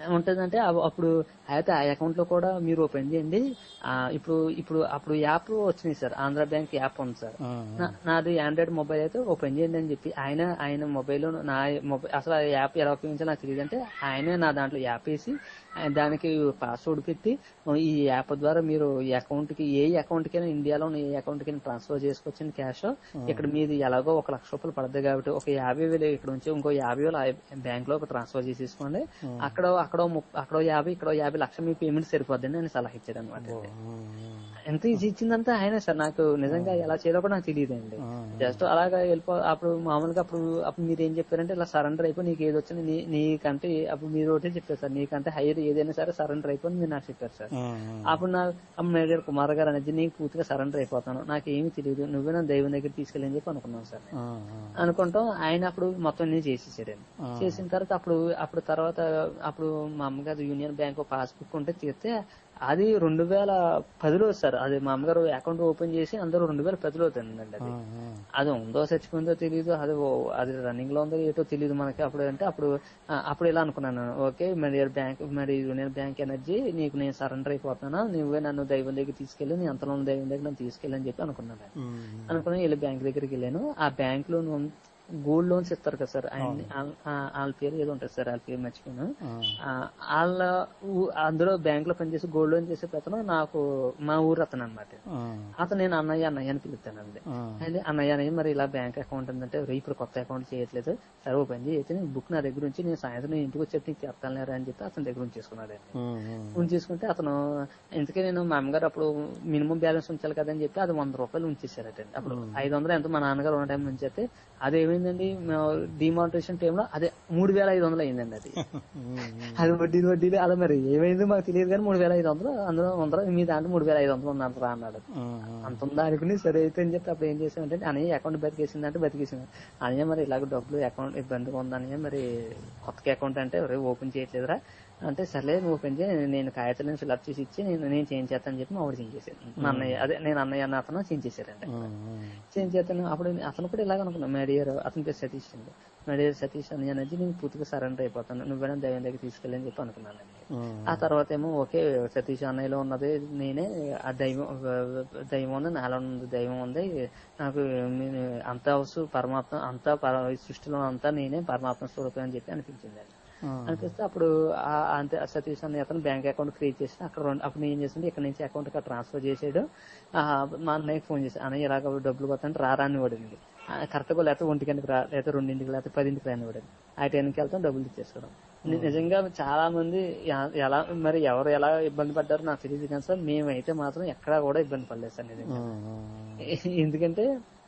ఉంటుందంటే అవ- అప్పుడు అయితే ఆ అకౌంట్ లో కూడా మీరు ఓపెన్ చేయండి ఆ, ఇప్పుడు ఇప్పుడు అప్పుడు యాప్ వచ్చినాయి సార్ ఆంధ్ర బ్యాంక్ యాప్ ఉంది సార్ ఉమ్, నా- నాది ఆండ్రాయిడ్ మొబైల్ అయితే ఓపెన్ చేయండి అని చెప్పి ఆయన ఆయన మొబైల్ నా మొబైల్ అసలు ఆ యాప్ ఎలా ఉపయోగించాలో నాకు తెలియదు అంటే ఆయనే నా దాంట్లో యాప్ వేసి ఆయన దానికి పాస్వర్డ్ పెట్టి ఈ యాప్ ద్వారా మీరు ఈ అకౌంట్ కి ఏ అకౌంట్ కైనా ఇండియాలో ఉన్న ఏ అకౌంట్ కైనా ట్రాన్స్ఫర్ చేసుకోవచ్చండి క్యాష్ ఇక్కడ మీది ఎలాగో ఒక లక్ష రూపాయలు పడుతుంది కాబట్టి ఒక యాభై వేలు ఇక్కడ నుంచి ఇంకో యాభై వేలు బ్యాంక్ లో ట్రాన్స్ఫర్ చేసేసుకోండి అక్కడ అక్కడ ముప్ప- అక్కడ యాభై ఇక్కడ యాభై లక్షలు మీ పేమెంట్ సరిపోద్దని అని సలహా ఇచ్చాడు అనమాట ఉమ్, ఎంత ఈజీ ఇచ్చిందంతా ఆయన సార్ నాకు నిజంగా ఎలా చేయాలో కూడా నాకు తెలియదండి ఉమ్, జస్ట్ అలాగా వెళ్ళిపో అప్పుడు మామూలుగా అప్పుడు అప్పుడు మీరు ఏం చెప్పారంటే ఇలా సరెండర్ అయిపోయి నీకు ఏది వచ్చింది నీ నీకంటే అప్పుడు మీరు ఒకటే చెప్పారు సార్ నీకంటే హైయర్ ఏదైనా సరే సరెండర్ అయిపోయి మీరు నాకు చెప్పారు సార్ ఉమ్, ఉమ్, అప్పుడు నా అమ్మ మేడం కుమార్ గారు అనేది నీకు పూర్తిగా సరెండర్ అయిపోతాను నాకు ఏమీ తెలియదు నువ్వే నా దైవం దగ్గర తీసుకెళ్ళని చెప్పి అనుకున్నాను సార్ నేను. ఉమ్, ఉమ్, అనుకుంటాం ఆయన అప్పుడు మొత్తం నేను చేసేసాడండి ఆ. చేసిన తర్వాత అప్పుడు అప్పుడు తర్వాత అప్పుడు మా అమ్మగారు యూనియన్ బ్యాంక్ పాస్బుక్ ఉంటే తీస్తే అది రెండు వేల పదిలో సార్ అది మా అమ్మగారు అకౌంట్ ఓపెన్ చేసి అందరూ రెండు వేల పదిలో అవుతుందండి అది ఉమ్, ఉమ్, అది ఉందో చచ్చిపోయిందో తెలియదు అది ఓ- అది రన్నింగ్ లో ఉందో ఏటో తెలియదు మనకి అప్పుడు అంటే అప్పుడు ఆ, అప్పుడు ఇలా అనుకున్నాను ఓకే మరి బ్యాంక్ మరి యూనియన్ బ్యాంక్ ఎనర్జీ నీకు నేను సరెండర్ అయిపోతాను నువ్వే నన్ను దైవం దగ్గర తీసుకెళ్ళి నీ అంతలో ఉన్న దైవం దగ్గర నన్ను తీసుకెళ్ళి అని చెప్పి అనుకున్నాను ఉమ్, అనుకుని వెళ్ళి బ్యాంక్ దగ్గరికి వెళ్ళాను ఆ బ్యాంక్ లో గోల్డ్ లోన్స్ ఇస్తారు కదా సార్ ఆయన వాళ్ళ పేరు ఏదో ఉంటుంది సార్ వాళ్ళ పేరు మర్చిపోయాను ఉమ్, ఆ, వాళ్ళ ఊ- అందులో బ్యాంక్ లో పనిచేసి గోల్డ్ లోన్ చేసే అతను నాకు మా ఊరు అతను అనమాట ఉమ్, అతను నేను అన్నయ్య అన్నయ్య అని పిలుస్తానండి ఉమ్, అయితే అన్నయ్య అన్నయ్య మరి ఇలా బ్యాంక్ అకౌంట్ ఉందంటే "రే, ఇప్పుడు కొత్త అకౌంట్ చేయట్లేదు సరే ఓ పని అయితే నేను బుక్ నా దగ్గర నుంచి నేను సాయంత్రం నేను ఇంటికి వచ్చేట్టు నీకు చెప్తాను లేరా అని చెప్పి అతని దగ్గర ఉంచేసుకున్నాడండి ఉమ్, ఉమ్, ఉంచేసుకుంటే అతను ఇంతకీ నేను మా అమ్మగారు అప్పుడు మినిమం బ్యాలెన్స్ ఉంచాలి కదని చెప్పి అది వంద రూపాయలు ఉంచేసారటండి అప్పుడు ఐదు వందలు ఎంతో మా నాన్నగారు ఉన్న టైం ఉంచేస్తే అది ఏమైందండి డిమానిటేషన్ టైంలో అదే మూడు వేల ఐదు వందలు అయిందండి అది ఉమ్, ఉమ్, అది వడ్డీలు వడ్డీలు అలా మరి ఏమైందో మాకు తెలియదు కానీ మూడు వేల ఐదు వందలు అందులో వందలు మీ దాంట్లో మూడు వేల ఐదు వందలు ఉందంటారా అన్నాడు ఉమ్, ఉమ్, అంత ఉందా అనుకుని సరే అయితే అని చెప్పి అప్పుడు ఏం చేసామంటే అనయ్య అకౌంట్ బతికేసిందంటే బతికేసింది అనయ్య మరి ఇలాగ డబ్బులు అకౌంట్ ఇబ్బందిగా ఉందనయ్య మరి కొత్త అకౌంట్ అంటే ఎవరు ఓపెన్ చేయట్లేదురా అంటే సర్లే నువ్వు ఓపెన్ చేయి నేను కాగితాలను ఫిల్అప్ చేసి ఇచ్చి నేను నేను చేంజ్ చేస్తాను చెప్పి మా ఆవిడ చేంజ్ చేశాను మా అన్నయ్య అదే నేను అన్నయ్య అన్న అతను చేంజ్ చేశారండి ఉమ్, ఉమ్, చేంజ్ చేస్తాను అప్పుడు అతను కూడా ఇలాగ అనుకున్నాను మేడియర్ అతని పేరు సతీష్ అండి మేడియర్ సతీష్ అని అనేది నేను పూర్తిగా సరెండర్ అయిపోతాను నువ్వైనా దైవం దగ్గర తీసుకెళ్ళని చెప్పి అనుకున్నానండి ఉమ్, ఆ తర్వాత ఏమో ఓకే సతీష్ అన్నయ్యలో ఉన్నది నేనే ఆ దైవం దైవం ఉంది నాలో ఉంది దైవం ఉంది నాకు మీ- అంతా వస్తు పరమాత్మ అంతా పర- ఈ సృష్టిలో అంతా నేనే పరమాత్మ స్వరూపం అని చెప్పి అనిపించింది అండి ఉమ్, అనిపిస్తే అప్పుడు ఆ- అంతే ఆ సతీష్ అనే అతను బ్యాంక్ అకౌంట్ క్రియేట్ చేసి అక్కడ రెండు- అప్పుడు నేను ఏం చేస్తుంటే ఇక్కడ నుంచి అకౌంట్ కి ట్రాన్స్ఫర్ చేసాడు ఆ, మా అన్నయ్యకి ఫోన్ చేసి అన్నయ్య ఇలాగ డబ్బులు కొత్తంటే రారా అని వాడింది కరెక్ట్గా లేకపోతే ఒంటికంటికి రా లేకపోతే రెండింటికి లేకపోతే పదింటికి రాని వాడు ఆ టైంకి వెళ్తాం డబ్బులు ఇచ్చేసుకోవడం ని- నిజంగా చాలా మంది ఎ- ఎలా మరి ఎవరు ఎలా ఇబ్బంది పడ్డారో నాకు తెలియదు కానీ సార్ మేమైతే మాత్రం ఎక్కడా కూడా ఇబ్బంది పడలేదు సార్ నిజంగా ఉమ్, ఉమ్, ఎందుకంటే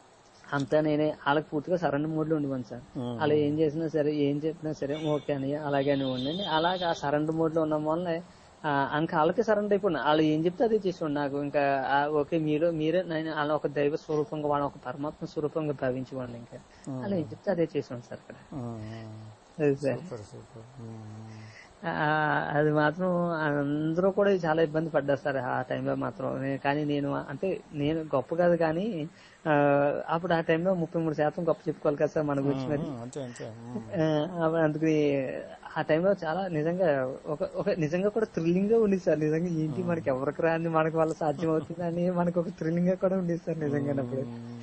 అంతా నేనే వాళ్ళకి పూర్తిగా సరెండర్ మోడ్ లో ఉండిపోను సార్ ఉమ్, అలా ఏం చేసినా సరే ఏం చెప్పినా సరే ఓకే అని అలాగే అని ఉండండి అలాగే ఆ సరెండర్ మోడ్ లో ఉన్న వల్ల ఆ, ఇంకా వాళ్ళకి సరెండర్ అయిపోయినా వాళ్ళు ఏం చెప్తే అదే చేసి నాకు ఇంకా ఆ, ఓకే మీరు మీరే నేను వాళ్ళ ఒక దైవ స్వరూపంగా వాళ్ళ ఒక పరమాత్మ స్వరూపంగా భావించుకోండి ఇంకా అలా ఏం చెప్తే అదే చేసాం సార్ అక్కడ ఉమ్, ఉమ్, అది సార్ సూపర్ సూపర్ ఉమ్, ఆ, అది మాత్రం అందరూ కూడా చాలా ఇబ్బంది పడ్డారు సార్ ఆ టైంలో మాత్రం నే- కానీ నేను అంటే నేను గొప్ప కాదు కానీ ఆ, అప్పుడు ఆ టైంలో ముప్పై మూడు శాతం గొప్ప చెప్పుకోవాలి కదా సార్ మన గురించి మరి ఉమ్, అంతే అంతే ఉమ్, ఆ, అందుకని ఆ టైంలో చాలా నిజంగా ఒక ఒక నిజంగా కూడా థ్రిల్లింగ్ గా ఉంది సార్ నిజంగా ఏంటి మనకి ఎవరికి రాని మనకి వాళ్ళ సాధ్యం అవుతుంది అని మనకు ఒక థ్రిల్లింగ్ గా కూడా ఉంది సార్ నిజంగా అప్పుడు ఉమ్,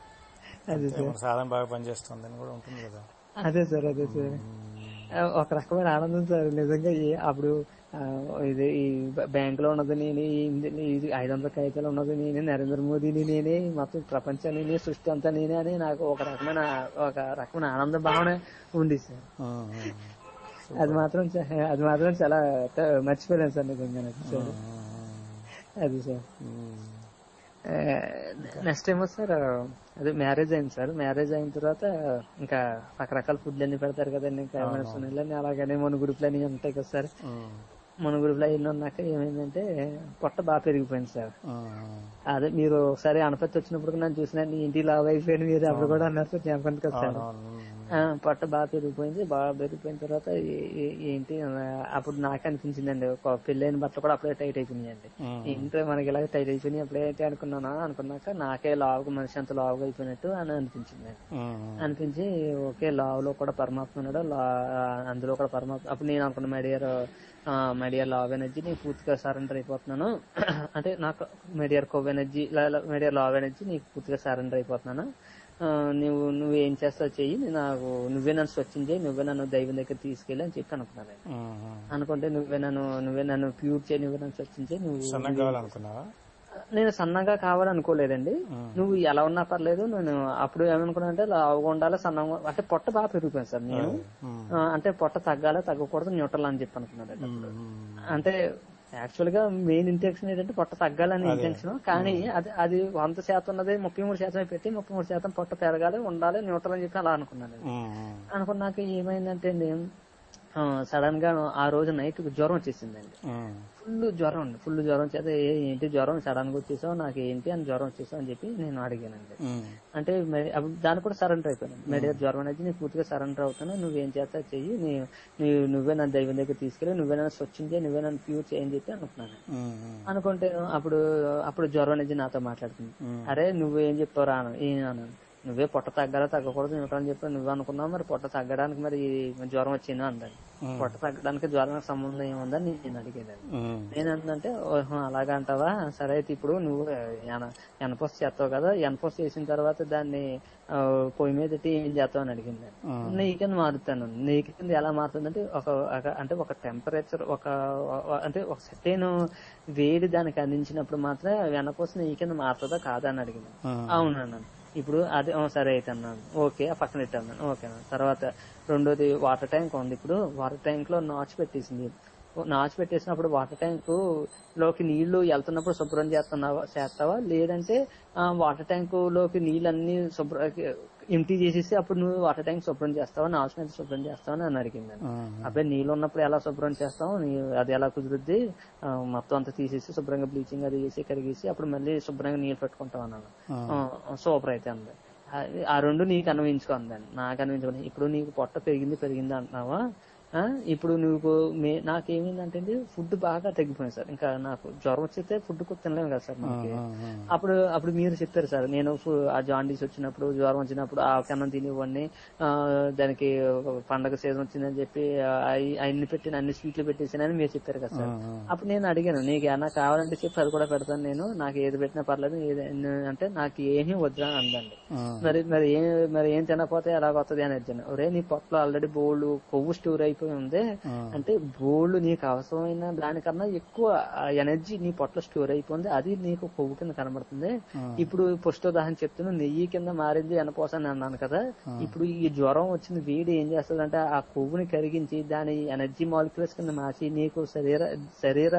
అదే అంతే, మన సాధన బాగా పనిచేస్తుంది అని కూడా ఉంటుంది కదా అదే సార్ అదే సార్ ఉమ్, ఆ, ఒక రకమైన ఆనందం సార్ నిజంగా ఏ- అప్పుడు ఆ, ఇది ఈ బ్యాంక్ లో ఉన్నది నేనే ఈ- ఇది ఐదు వందల కాగితాలు ఉన్నది నేనే నరేంద్ర మోదీని నేనే మొత్తం ప్రపంచాన్ని నేనే సృష్టి అంతా నేనే అని నాకు ఒక రకమైన ఒక రకమైన ఆనంద భావన ఉంది సార్ ఉమ్, ఉమ్, అది మాత్రం చా- అది మాత్రం చాలా త- మర్చిపోలేను సార్ నిజంగా నాకు సార్ అది సార్ ఉమ్, నెక్స్ట్ ఏమో సార్ అదే మ్యారేజ్ అయింది సార్ మ్యారేజ్ అయిన తర్వాత ఇంకా రకరకాల ఫుడ్లు అన్ని పెడతారు కదండి ఇంకా ఏమైనా సునీలని అలాగనే మన గ్రూప్లు అన్ని ఉంటాయి కదా సార్ ఉమ్, మన గ్రూప్లో ఎన్ని ఉన్నాక ఏమైందంటే పొట్ట బాగా పెరిగిపోయింది సార్ ఉమ్, అదే మీరు ఒకసారి అనపత్తి వచ్చినప్పుడు నన్ను చూసిన నీ ఇంటి లావ్ అయిపోయింది మీరు అప్పుడు కూడా అన్నారు సార్ జ్ఞాపకానికి వస్తారు అవును, ఉమ్, ఆ, పొట్ట బాగా పెరిగిపోయింది బాగా పెరిగిపోయిన తర్వాత ఏ- ఏ- ఏంటి ఆ, అప్పుడు నాకు అనిపించిందండి ఒక పెళ్ళైన బట్టలు కూడా అప్పుడే టైట్ అయిపోయినాయండి ఉమ్. ఏంటో మనకి ఇలా టైట్ అయిపోయినాయి అప్పుడైతే అనుకున్నానా అనుకున్నాక నాకే లావుగా మనిషి అంత లావుగా అయిపోయినట్టు అని అనిపించింది ఉమ్. అనిపించి ఓకే లావులో కూడా పరమాత్మ ఉన్నాడు లా అందులో కూడా పరమాత్మ అప్పుడు నేను అనుకున్న మెడియర్ మెడియర్ లావ్ ఎనర్జీ నేను పూర్తిగా సరెండర్ అయిపోతున్నాను అంటే నాకు మెడియర్ కోవ్ ఎనర్జీ మెడియర్ లావ్ ఎనర్జీ నీకు పూర్తిగా సరెండర్ అయిపోతున్నాను ఆ, నువ్వు నువ్వు ఏం చేస్తావు చెయ్యి నేను నాకు నువ్వే నన్ను స్వచ్ఛం చేయి నువ్వే నన్ను దైవం దగ్గర తీసుకెళ్ళి అని చెప్పి అనుకున్నాను ఉమ్. అనుకుంటే నువ్వే నన్ను నువ్వే నన్ను ప్యూర్ చేయి నువ్వే నన్ను స్వచ్ఛం చేయి నువ్వు సన్నగా కావాలనుకున్నావా నేను సన్నగా కావాలనుకోలేదండి ఉమ్. నువ్వు ఎలా ఉన్నా పర్లేదు నేను అప్పుడు ఏమనుకున్నా అంటే లావుగా ఉండాలి సన్నగా అంటే పొట్ట బాగా పెరిగిపోయింది సార్ నేను ఉమ్. ఆ, అంటే పొట్ట తగ్గాలి తగ్గకూడదు న్యూట్రల్ అని చెప్పి అనుకున్నాను ఉమ్. అంటే యాక్చువల్ గా మెయిన్ ఇంటెన్షన్ ఏంటంటే పొట్ట తగ్గాలని ఇంటెన్షన్ కానీ అది అది వంద శాతం ఉన్నది ముప్పై మూడు శాతం పెట్టి ముప్పై మూడు శాతం పొట్ట పెరగాలి ఉండాలి న్యూట్రల్ అని చెప్పి అలా అనుకున్నాను ఉమ్. అనుకున్నాక ఏమైందంటే అండి సడన్ గా ఆ రోజు నైట్ జ్వరం వచ్చేసిందండి ఉమ్. ఫుల్ జ్వరం అండి ఫుల్ జ్వరం చేత "ఏ, ఏంటి జ్వరం సడన్ గా వచ్చేసావు నాకు ఏంటి అని జ్వరం వచ్చేసావు అని చెప్పి నేను అడిగానండి ఉమ్. అంటే మరి అప్పుడు దానికి కూడా సరెండర్ అయిపోయాను మెడియర్ జ్వరం అనేది నీకు పూర్తిగా సరెండర్ అవుతాను నువ్వేం చేస్తా చెయ్యి నీ నీ- నువ్వే నన్ను దైవం దగ్గర తీసుకెళ్ళి నువ్వే నన్ను స్వచ్ఛం చేయి నువ్వే నన్ను ప్యూర్ చేయని చెప్పి అనుకున్నాను ఉమ్. అనుకుంటే అప్పుడు అప్పుడు జ్వరం అనేది నాతో మాట్లాడుతుంది ఉమ్. అరే నువ్వు ఏం చెప్పావు రా అన్నాను. ఏం అన్నాను నువ్వే పొట్ట తగ్గాలా తగ్గకూడదు న్యూట్రల్ చెప్పి నువ్వు అనుకున్నావు మరి పొట్ట తగ్గడానికి మరి జ్వరం వచ్చిందా అందని ఉమ్. పొట్ట తగ్గడానికి జ్వరానికి సంబంధం ఏముందని నేను అడిగేదాన్ని ఉమ్. నేనంటే ఓహో అలాగా అంటావా సరే అయితే ఇప్పుడు నువ్వు ఎన- ఎనపోస్ట్ చేస్తావు కదా ఎనపోస్ట్ చేసిన తర్వాత దాన్ని ఆ, పొయ్యి మీద పెట్టి ఏం చేస్తావు అని అడిగింది ఉమ్. నీకెందు మారుతాను నీకెందు ఎలా మారుతుందంటే ఒక ఒక- అంటే ఒక టెంపరేచర్ ఒక ఒక- అంటే ఒక సెటైన్ వేడి దానికి అందించినప్పుడు మాత్రమే వెనపోసి నీకెందు మారుతుందా కాదా అని అడిగింది ఉమ్. అవును అన్నాను ఇప్పుడు అదే "ఆ, సరే అయితే అన్నాను ఓకే ఆ పక్కన పెట్టి అన్నాను ఓకే అన్నాను తర్వాత రెండోది వాటర్ ట్యాంక్ ఉంది ఇప్పుడు వాటర్ ట్యాంక్ లో నాచు పెట్టేసింది నాచు పెట్టేసినప్పుడు వాటర్ ట్యాంక్ లోకి నీళ్లు వెళ్తున్నప్పుడు శుభ్రం చేస్తున్నావా చేస్తావా లేదంటే ఆ వాటర్ ట్యాంక్ లోకి నీళ్ళన్నీ శుభ్ర ఎంటీ చేసేసి అప్పుడు నువ్వు వాటర్ ట్యాంక్ శుభ్రం చేస్తావా నాచు మీద శుభ్రం చేస్తావా అని అడిగింది ఉమ్. అబ్బాయి నీళ్ళు ఉన్నప్పుడు ఎలా శుభ్రం చేస్తాం నీ అది ఎలా కుదురుద్ది ఆ, మొత్తం అంతా తీసేసి శుభ్రంగా బ్లీచింగ్ అది చేసి కడిగేసి అప్పుడు మళ్ళీ శుభ్రంగా నీళ్ళు పెట్టుకుంటాం అన్నాను ఉమ్. సూపర్ అయితే అంది ఆ- ఆ రెండు నీకు అన్వయించుకో అందండి నాకు అన్వయించుకోండి ఇప్పుడు నీకు పొట్ట పెరిగింది పెరిగింది అంటున్నావా ఆ, ఇప్పుడు నువ్వు మే నాకేమైందంటే ఫుడ్ బాగా తగ్గిపోయింది సార్ ఇంకా నాకు జ్వరం వచ్చితే ఫుడ్ కూడా తినలేము కదా సార్ మనకి ఉమ్. ఉమ్. అప్పుడు అప్పుడు మీరు చెప్పారు సార్ నేను ఫు- ఆ జాండీస్ వచ్చినప్పుడు జ్వరం వచ్చినప్పుడు ఆ కన్నం తినేవాడిని ఆ, దానికి పండగ సీజన్ వచ్చిందని చెప్పి ఆ, అయి- అన్ని పెట్టిన అన్ని స్వీట్లు పెట్టేసానని మీరు చెప్పారు కదా సార్ ఉమ్. అప్పుడు నేను అడిగాను నీకు ఏమన్నా కావాలంటే చెప్పి అది కూడా పెడతాను నేను నాకు ఏది పెట్టినా పర్లేదు ఏది అంటే నాకు ఏమీ వద్దా అని అందండి ఉమ్. మరి మరి ఏం మరి ఏం తినకపోతే ఎలాగొస్తుంది అని అడిగాను ఒరే నీ పొట్టలో ఆల్రెడీ బోల్డ్ కొవ్వు స్టోర్ అయిపోయి ఉంది ఉమ్. అంటే బోల్డ్ నీకు అవసరమైన దానికన్నా ఎక్కువ ఎనర్జీ నీ పొట్టలో స్టోర్ అయిపోయింది అది నీకు కొవ్వు కింద కనబడుతుంది ఉమ్. ఇప్పుడు పుష్టోదాహరణ చెప్తున్నా నెయ్యి కింద మారింది అనపోసని అన్నాను కదా ఇప్పుడు ఈ జ్వరం వచ్చిన వేడి ఏం చేస్తుందంటే ఆ కొవ్వుని కరిగించి దాని ఎనర్జీ మాలిక్యులర్స్ కింద మార్చి నీకు శరీర శరీర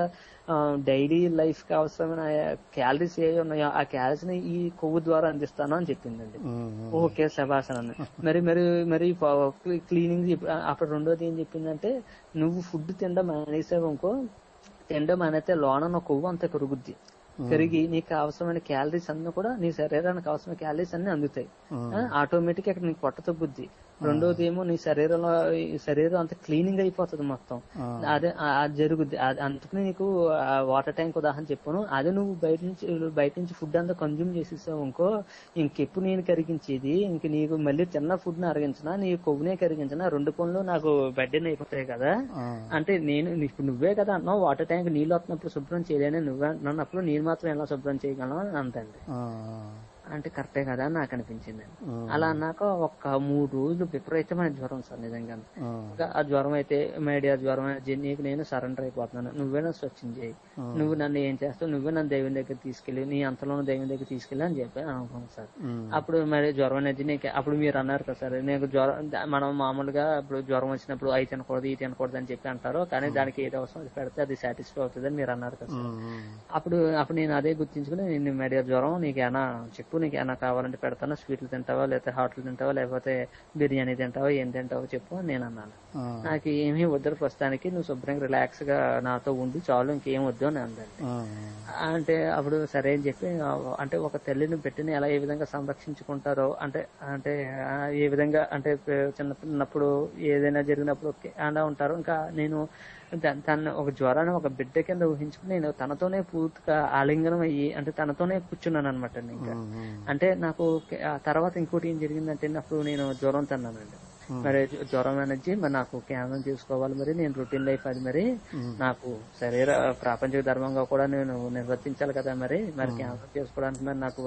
డైలీ లైఫ్ కి అవసరమైన క్యాలరీస్ ఏ ఉన్నాయో ఆ క్యాలరీస్ ని ఈ కొవ్వు ద్వారా అందిస్తాను అని చెప్పిందండి ఉమ్. ఓకే శభాష్ అని మరి మరి మరి క్లీనింగ్ అప్పుడు రెండోది ఏం చెప్పిందంటే నువ్వు ఫుడ్ తినడం మానేసావు ఇంకో తినడం మానేస్తే లోన ఉన్న కొవ్వు అంతా పెరుగుద్ది పెరిగి నీకు అవసరమైన క్యాలరీస్ అన్ని కూడా నీ శరీరానికి అవసరమైన క్యాలరీస్ అన్ని అందుతాయి ఉమ్. ఆటోమేటిక్ అక్కడ నీకు పొట్ట తగ్గుద్ది రెండోది ఏమో నీ శరీరంలో ఈ శరీరం అంతా క్లీనింగ్ అయిపోతుంది మొత్తం ఉమ్. అదే ఆ- అది జరుగుద్ది అది అందుకని నీకు వాటర్ ట్యాంక్ ఉదాహరణ చెప్పాను అదే నువ్వు బయట నుంచి బయట నుంచి ఫుడ్ అంతా కన్జ్యూమ్ చేసేసావు ఇంకో ఇంకెప్పుడు నేను కరిగించేది ఇంక నీకు మళ్ళీ తిన్న ఫుడ్ ని అరిగించినా నీ కొవ్వునే కరిగించినా రెండు పనులు నాకు బెడ్డెన్ అయిపోతాయి కదా ఉమ్. అంటే నేను ఇప్పుడు నువ్వే కదా అన్నావు వాటర్ ట్యాంక్ నీళ్ళు వస్తున్నప్పుడు శుభ్రం చేయలేని నువ్వే అన్నప్పుడు నేను మాత్రం ఎలా శుభ్రం చేయగలను అని అంతండి ఉమ్. అంటే కరెక్టే కదా అని నాకు అనిపించింది ఉమ్. అలా అన్నాక ఒక మూడు రోజులు విపరీతమైన జ్వరం సార్ నిజంగా ఉమ్. ఇంకా ఆ జ్వరం అయితే మేడియా జ్వరం అయితే నీకు నేను సరెండర్ అయిపోతున్నాను నువ్వే నన్ను స్వచ్ఛం చేయి నువ్వు నన్ను ఏం చేస్తావు నువ్వే నన్ను దైవం దగ్గర తీసుకెళ్ళి నీ అంతలో దైవం దగ్గర తీసుకెళ్ళి అని చెప్పి అనుకున్నాను సార్ ఉమ్. అప్పుడు మరి జ్వరం అనేది నీకు అప్పుడు మీరు అన్నారు కదా సార్ నీకు జ్వరం ద- మనం మామూలుగా ఇప్పుడు జ్వరం వచ్చినప్పుడు అవి తినకూడదు ఇది తినకూడదు అని చెప్పి అంటారు కానీ దానికి ఏది అవసరం అది పెడితే అది సాటిస్ఫై అవుతుంది అని మీరు అన్నారు కదా సార్ ఉమ్. అప్పుడు అప్పుడు నేను అదే గుర్తించుకుని నేను మెడియా జ్వరం నీకు ఏమైనా చెప్పు చెప్పు నీకు ఏమైనా కావాలంటే పెడతాను స్వీట్లు తింటావా లేకపోతే హాట్లు తింటావా లేకపోతే బిర్యానీ తింటావా ఏం తింటావో చెప్పు అని నేను అన్నాను ఉమ్, నాకు ఏమీ వద్దు ప్రస్తుతానికి నువ్వు శుభ్రంగా రిలాక్స్ గా నాతో ఉండి చాలు ఇంకేం వద్దు అని అందండి ఉమ్, అంటే అప్పుడు సరే అని చెప్పి ఆ, అంటే ఒక తల్లిని పెట్టిని ఎలా ఏ విధంగా సంరక్షించుకుంటారో అంటే అంటే ఆ, ఏ విధంగా అంటే ప- చిన్నప్పుడు ఏదైనా జరిగినప్పుడు ఓకే అలా ఉంటారు ఇంకా నేను దా- తన ఒక జ్వరాన్ని ఒక బిడ్డ కింద ఊహించుకుని నేను తనతోనే పూర్తిగా ఆలింగనం అయ్యి అంటే తనతోనే కూర్చున్నాను అనమాట ఇంకా ఉమ్, ఉమ్, అంటే నాకు కే- ఆ తర్వాత ఇంకోటి ఏం జరిగిందంటే అప్పుడు నేను జ్వరం తిన్నానండి మరి జ్వ- జ్వరం అనేది మరి నాకు కేంద్రం చేసుకోవాలి మరి నేను రొటీన్ లైఫ్ అది మరి నాకు శరీర ప్రాపంచిక ధర్మంగా కూడా నేను నిర్వర్తించాలి కదా మరి మరి కేంద్రం చేసుకోవడానికి మరి నాకు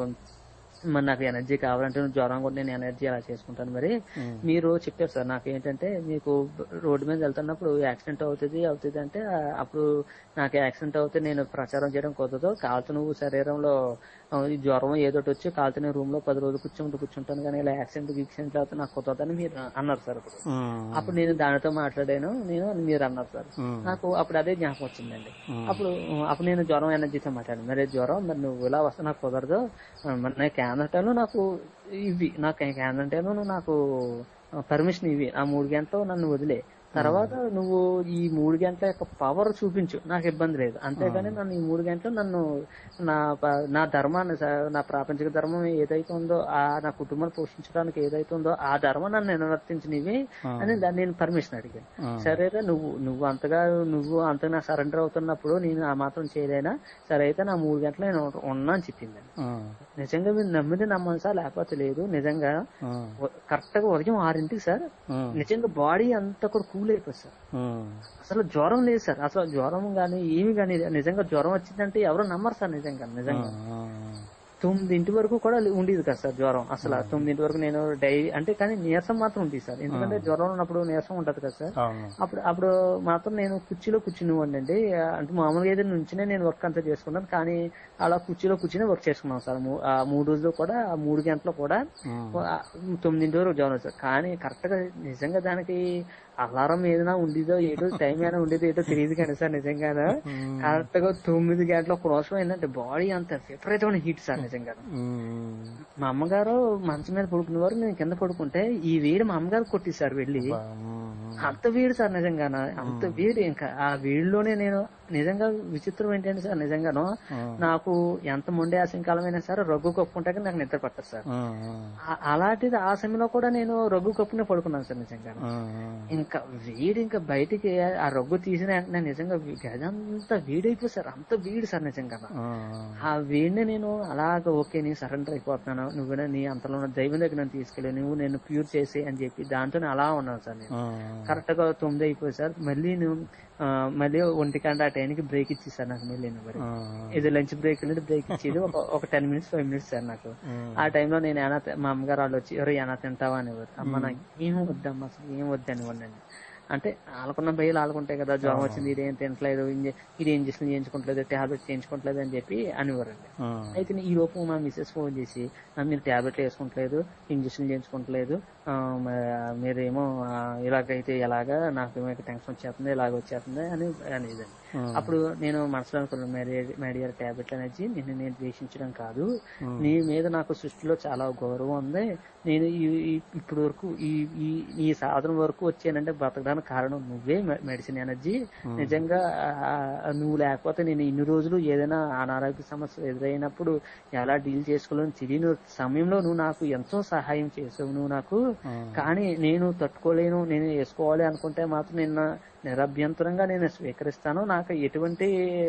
మరి నాకు ఎనర్జీ కావాలంటే నువ్వు జ్వరం కూడా నేను ఎనర్జీ అలా చేసుకుంటాను మరి ఉమ్, మీరు చెప్పారు సార్ నాకు ఏంటంటే మీకు రోడ్డు మీద వెళ్తున్నప్పుడు యాక్సిడెంట్ అవుతుంది అవుతుంది అంటే ఆ, అప్పుడు నాకు యాక్సిడెంట్ అవుతే నేను ప్రచారం చేయడం కుదరదు కాలుతో నువ్వు శరీరంలో ఆ, ఈ జ్వరం ఏదోటి వచ్చి కాలుతో నేను రూమ్ లో పది రోజులు కూర్చుంటూ కూర్చుంటాను కానీ ఇలా యాక్సిడెంట్ యాక్సిడెంట్ అవుతే నాకు కుదరదని మీరు అన్నారు సార్ అప్పుడు ఉమ్, అప్పుడు నేను దానితో మాట్లాడాను నేను అని మీరు అన్నారు సార్ ఉమ్, నాకు అప్పుడు అదే జ్ఞాపకం వచ్చిందండి ఉమ్, అప్పుడు అప్పుడు నేను జ్వరం ఎనర్జీతో మాట్లాడాను మరి జ్వరం మరి నువ్వు ఇలా వస్తే నాకు కుదరదు మరి నాకు క్యాన్ టైంలో నాకు ఇవి నాకు క్యాన్ టైంలో నాకు పర్మిషన్ ఇవి ఆ మూడు గంటలు నన్ను వదిలే తర్వాత నువ్వు ఈ మూడు గంటల యొక్క పవర్ చూపించు నాకు ఇబ్బంది లేదు అంతేగాని నన్ను ఈ మూడు గంటలు నన్ను నా ప- నా ధర్మాన్ని స- నా ప్రాపంచిక ధర్మం ఏదైతే ఉందో ఆ నా కుటుంబాన్ని పోషించడానికి ఏదైతే ఉందో ఆ ధర్మం నన్ను నిర్వర్తించినవి అని దాన్ని నేను పర్మిషన్ అడిగాను ఉమ్, సరేరా నువ్వు నువ్వు అంతగా నువ్వు అంతగా సరెండర్ అవుతున్నప్పుడు నేను ఆ మాత్రం చేయలేనా సరే అయితే నా మూడు గంటలు నేను ఉన్నా అని చెప్పిందండి ఉమ్, నిజంగా మీరు నమ్మితే నమ్మను సార్ లేకపోతే లేదు నిజంగా ఉమ్, కరెక్ట్ గా ఉదయం ఆరింటికి సార్ ఉమ్, నిజంగా బాడీ అంతా కూడా కూల్ అయిపోయింది సార్ ఉమ్, అసలు జ్వరం లేదు సార్ అసలు జ్వరం గానీ ఏమి గానీ నిజంగా జ్వరం వచ్చిందంటే ఎవరు నమ్మరు సార్ నిజంగా నిజంగా ఉమ్, తొమ్మిదింటి వరకు కూడా ఉండేది కదా సార్ జ్వరం అసలు ఆ తొమ్మిదింటి వరకు నేను డైలీ అంటే కానీ నీరసం మాత్రం ఉంది సార్ ఎందుకంటే జ్వరం ఉన్నప్పుడు నీరసం ఉంటది కదా సార్ అవును అప్పుడు అప్పుడు మాత్రం నేను కుర్చీలో కూర్చునివ్వండి అంటే మామూలుగా అయితే నుంచినే నేను వర్క్ అంతా చేసుకున్నాను కానీ అలా కుర్చీలో కూర్చుని వర్క్ చేసుకున్నాను సార్ మూ- ఆ మూడు రోజులు కూడా ఆ మూడు గంటలు కూడా ఉమ్, ఆ తొమ్మిదింటి వరకు జ్వరం వచ్చారు కానీ కరెక్ట్ గా నిజంగా దానికి అలారం ఏదైనా ఉండేదో ఏదో టైం ఏమైనా ఉండేదో ఏదో తెలియదు కానీ సార్ నిజంగానే ఉమ్, కరెక్ట్ గా తొమ్మిది గంటల ఒక రోజు ఏంటంటే బాడీ అంత విపరీతమైన హీట్ సార్ నిజంగా ఉమ్, మా అమ్మగారు మంచం మీద పడుకునే వరకు నేను కింద పడుకుంటే ఈ వేడి మా అమ్మగారు కొట్టేశారు వెళ్ళి ఉమ్, అంత వేడి సార్ నిజంగాన అంత వేడి ఇంకా ఆ వేడిలోనే నేను నిజంగా విచిత్రం ఏంటంటే సార్ నిజంగాను ఉమ్, నాకు ఎంత మొండే ఆశంకాలమైనా సరే రగ్గు కప్పుకుంటే కానీ నాకు నిద్ర పట్టదు సార్ ఉమ్, ఉమ్, ఆ- అలాంటిది ఆ సమయంలో కూడా నేను రగ్గు కప్పునే పడుకున్నాను సార్ నిజంగా ఉమ్, ఇంకా వేడి ఇంకా బయటికి ఆ రగ్గు తీసిన వెంటనే నిజంగా గదంతా వేడైపోయి సార్ అంత వేడి సార్ నిజంగా ఉమ్, ఆ వేడిని నేను అలాగ ఓకే నేను సరెండర్ అయిపోతున్నాను నువ్వు నీ అంతలో ఉన్న దైవం దగ్గర నన్ను తీసుకెళ్ళి నువ్వు నేను ప్యూర్ చేసి అని చెప్పి దాంతో అలా ఉన్నాను సార్ నేను ఉమ్, కరెక్ట్ గా తొమ్మిది అయిపోయి సార్ మళ్ళీ నువ్వు ఆ, మళ్ళీ ఒంటి గంట ఆ టైంకి బ్రేక్ ఇచ్చేసారు నాకు మళ్ళీ నువ్వు మరి ఉమ్, ఇది లంచ్ బ్రేక్ అనేది బ్రేక్ ఇచ్చేది ఒక ఒక ten minutes five minutes sir నాకు ఉమ్, ఆ టైంలో నేను ఏనా తి- మా అమ్మగారు వాళ్ళు వచ్చి ఎవరు ఏనా తింటావా అనేవారు అమ్మ నాకు ఏం వద్దమ్మా అసలు ఏం వద్దని ఇవ్వండి అంటే వాళ్ళకున్న భయాలు వాళ్ళకుంటాయి కదా జ్వరం వచ్చింది ఇదేం తినట్లేదు ఇంజ- ఇది ఇంజక్షన్ చేయించుకోవట్లేదు టాబ్లెట్ చేయించుకోవట్లేదు అని చెప్పి అనేవారండి ఉమ్, అయితే ఈ లోపు మా మిస్సెస్ ఫోన్ చేసి "ఆ, మీరు టాబ్లెట్లు వేసుకుంటలేదు ఇంజక్షన్ చేయించుకోవట్లేదు ఆ, మ- మీరేమో ఆ, ఇలాగైతే ఎలాగా నాకు మీకు టెన్షన్ వచ్చేస్తుంది ఇలాగ వచ్చేస్తుంది అని అనేది ఉమ్, అప్పుడు నేను మనసులో అనుకున్నాను మెడియర్ టాబ్లెట్ అనేది నిన్ను నేను ద్వేషించడం కాదు ఉమ్, నీ మీద నాకు సృష్టిలో చాలా గౌరవం ఉంది నేను ఈ- ఈ- ఇప్పటి వరకు ఈ ఈ ఈ సాధన వరకు వచ్చానంటే బతకడానికి కారణం నువ్వే మె- మెడిసిన్ ఎనర్జీ నిజంగా ఆ, నువ్వు లేకపోతే నేను ఇన్ని రోజులు ఏదైనా అనారోగ్య సమస్య ఎదురైనప్పుడు ఎలా డీల్ చేసుకోవాలని తెలియని సమయంలో నువ్వు నాకు ఎంతో సహాయం చేసావు నువ్వు నాకు ఉమ్, కానీ నేను తట్టుకోలేను నేను వేసుకోవాలి అనుకుంటే మాత్రం నిన్న నిరభ్యంతరంగా నేను స్వీకరిస్తాను నాకు ఎటువంటి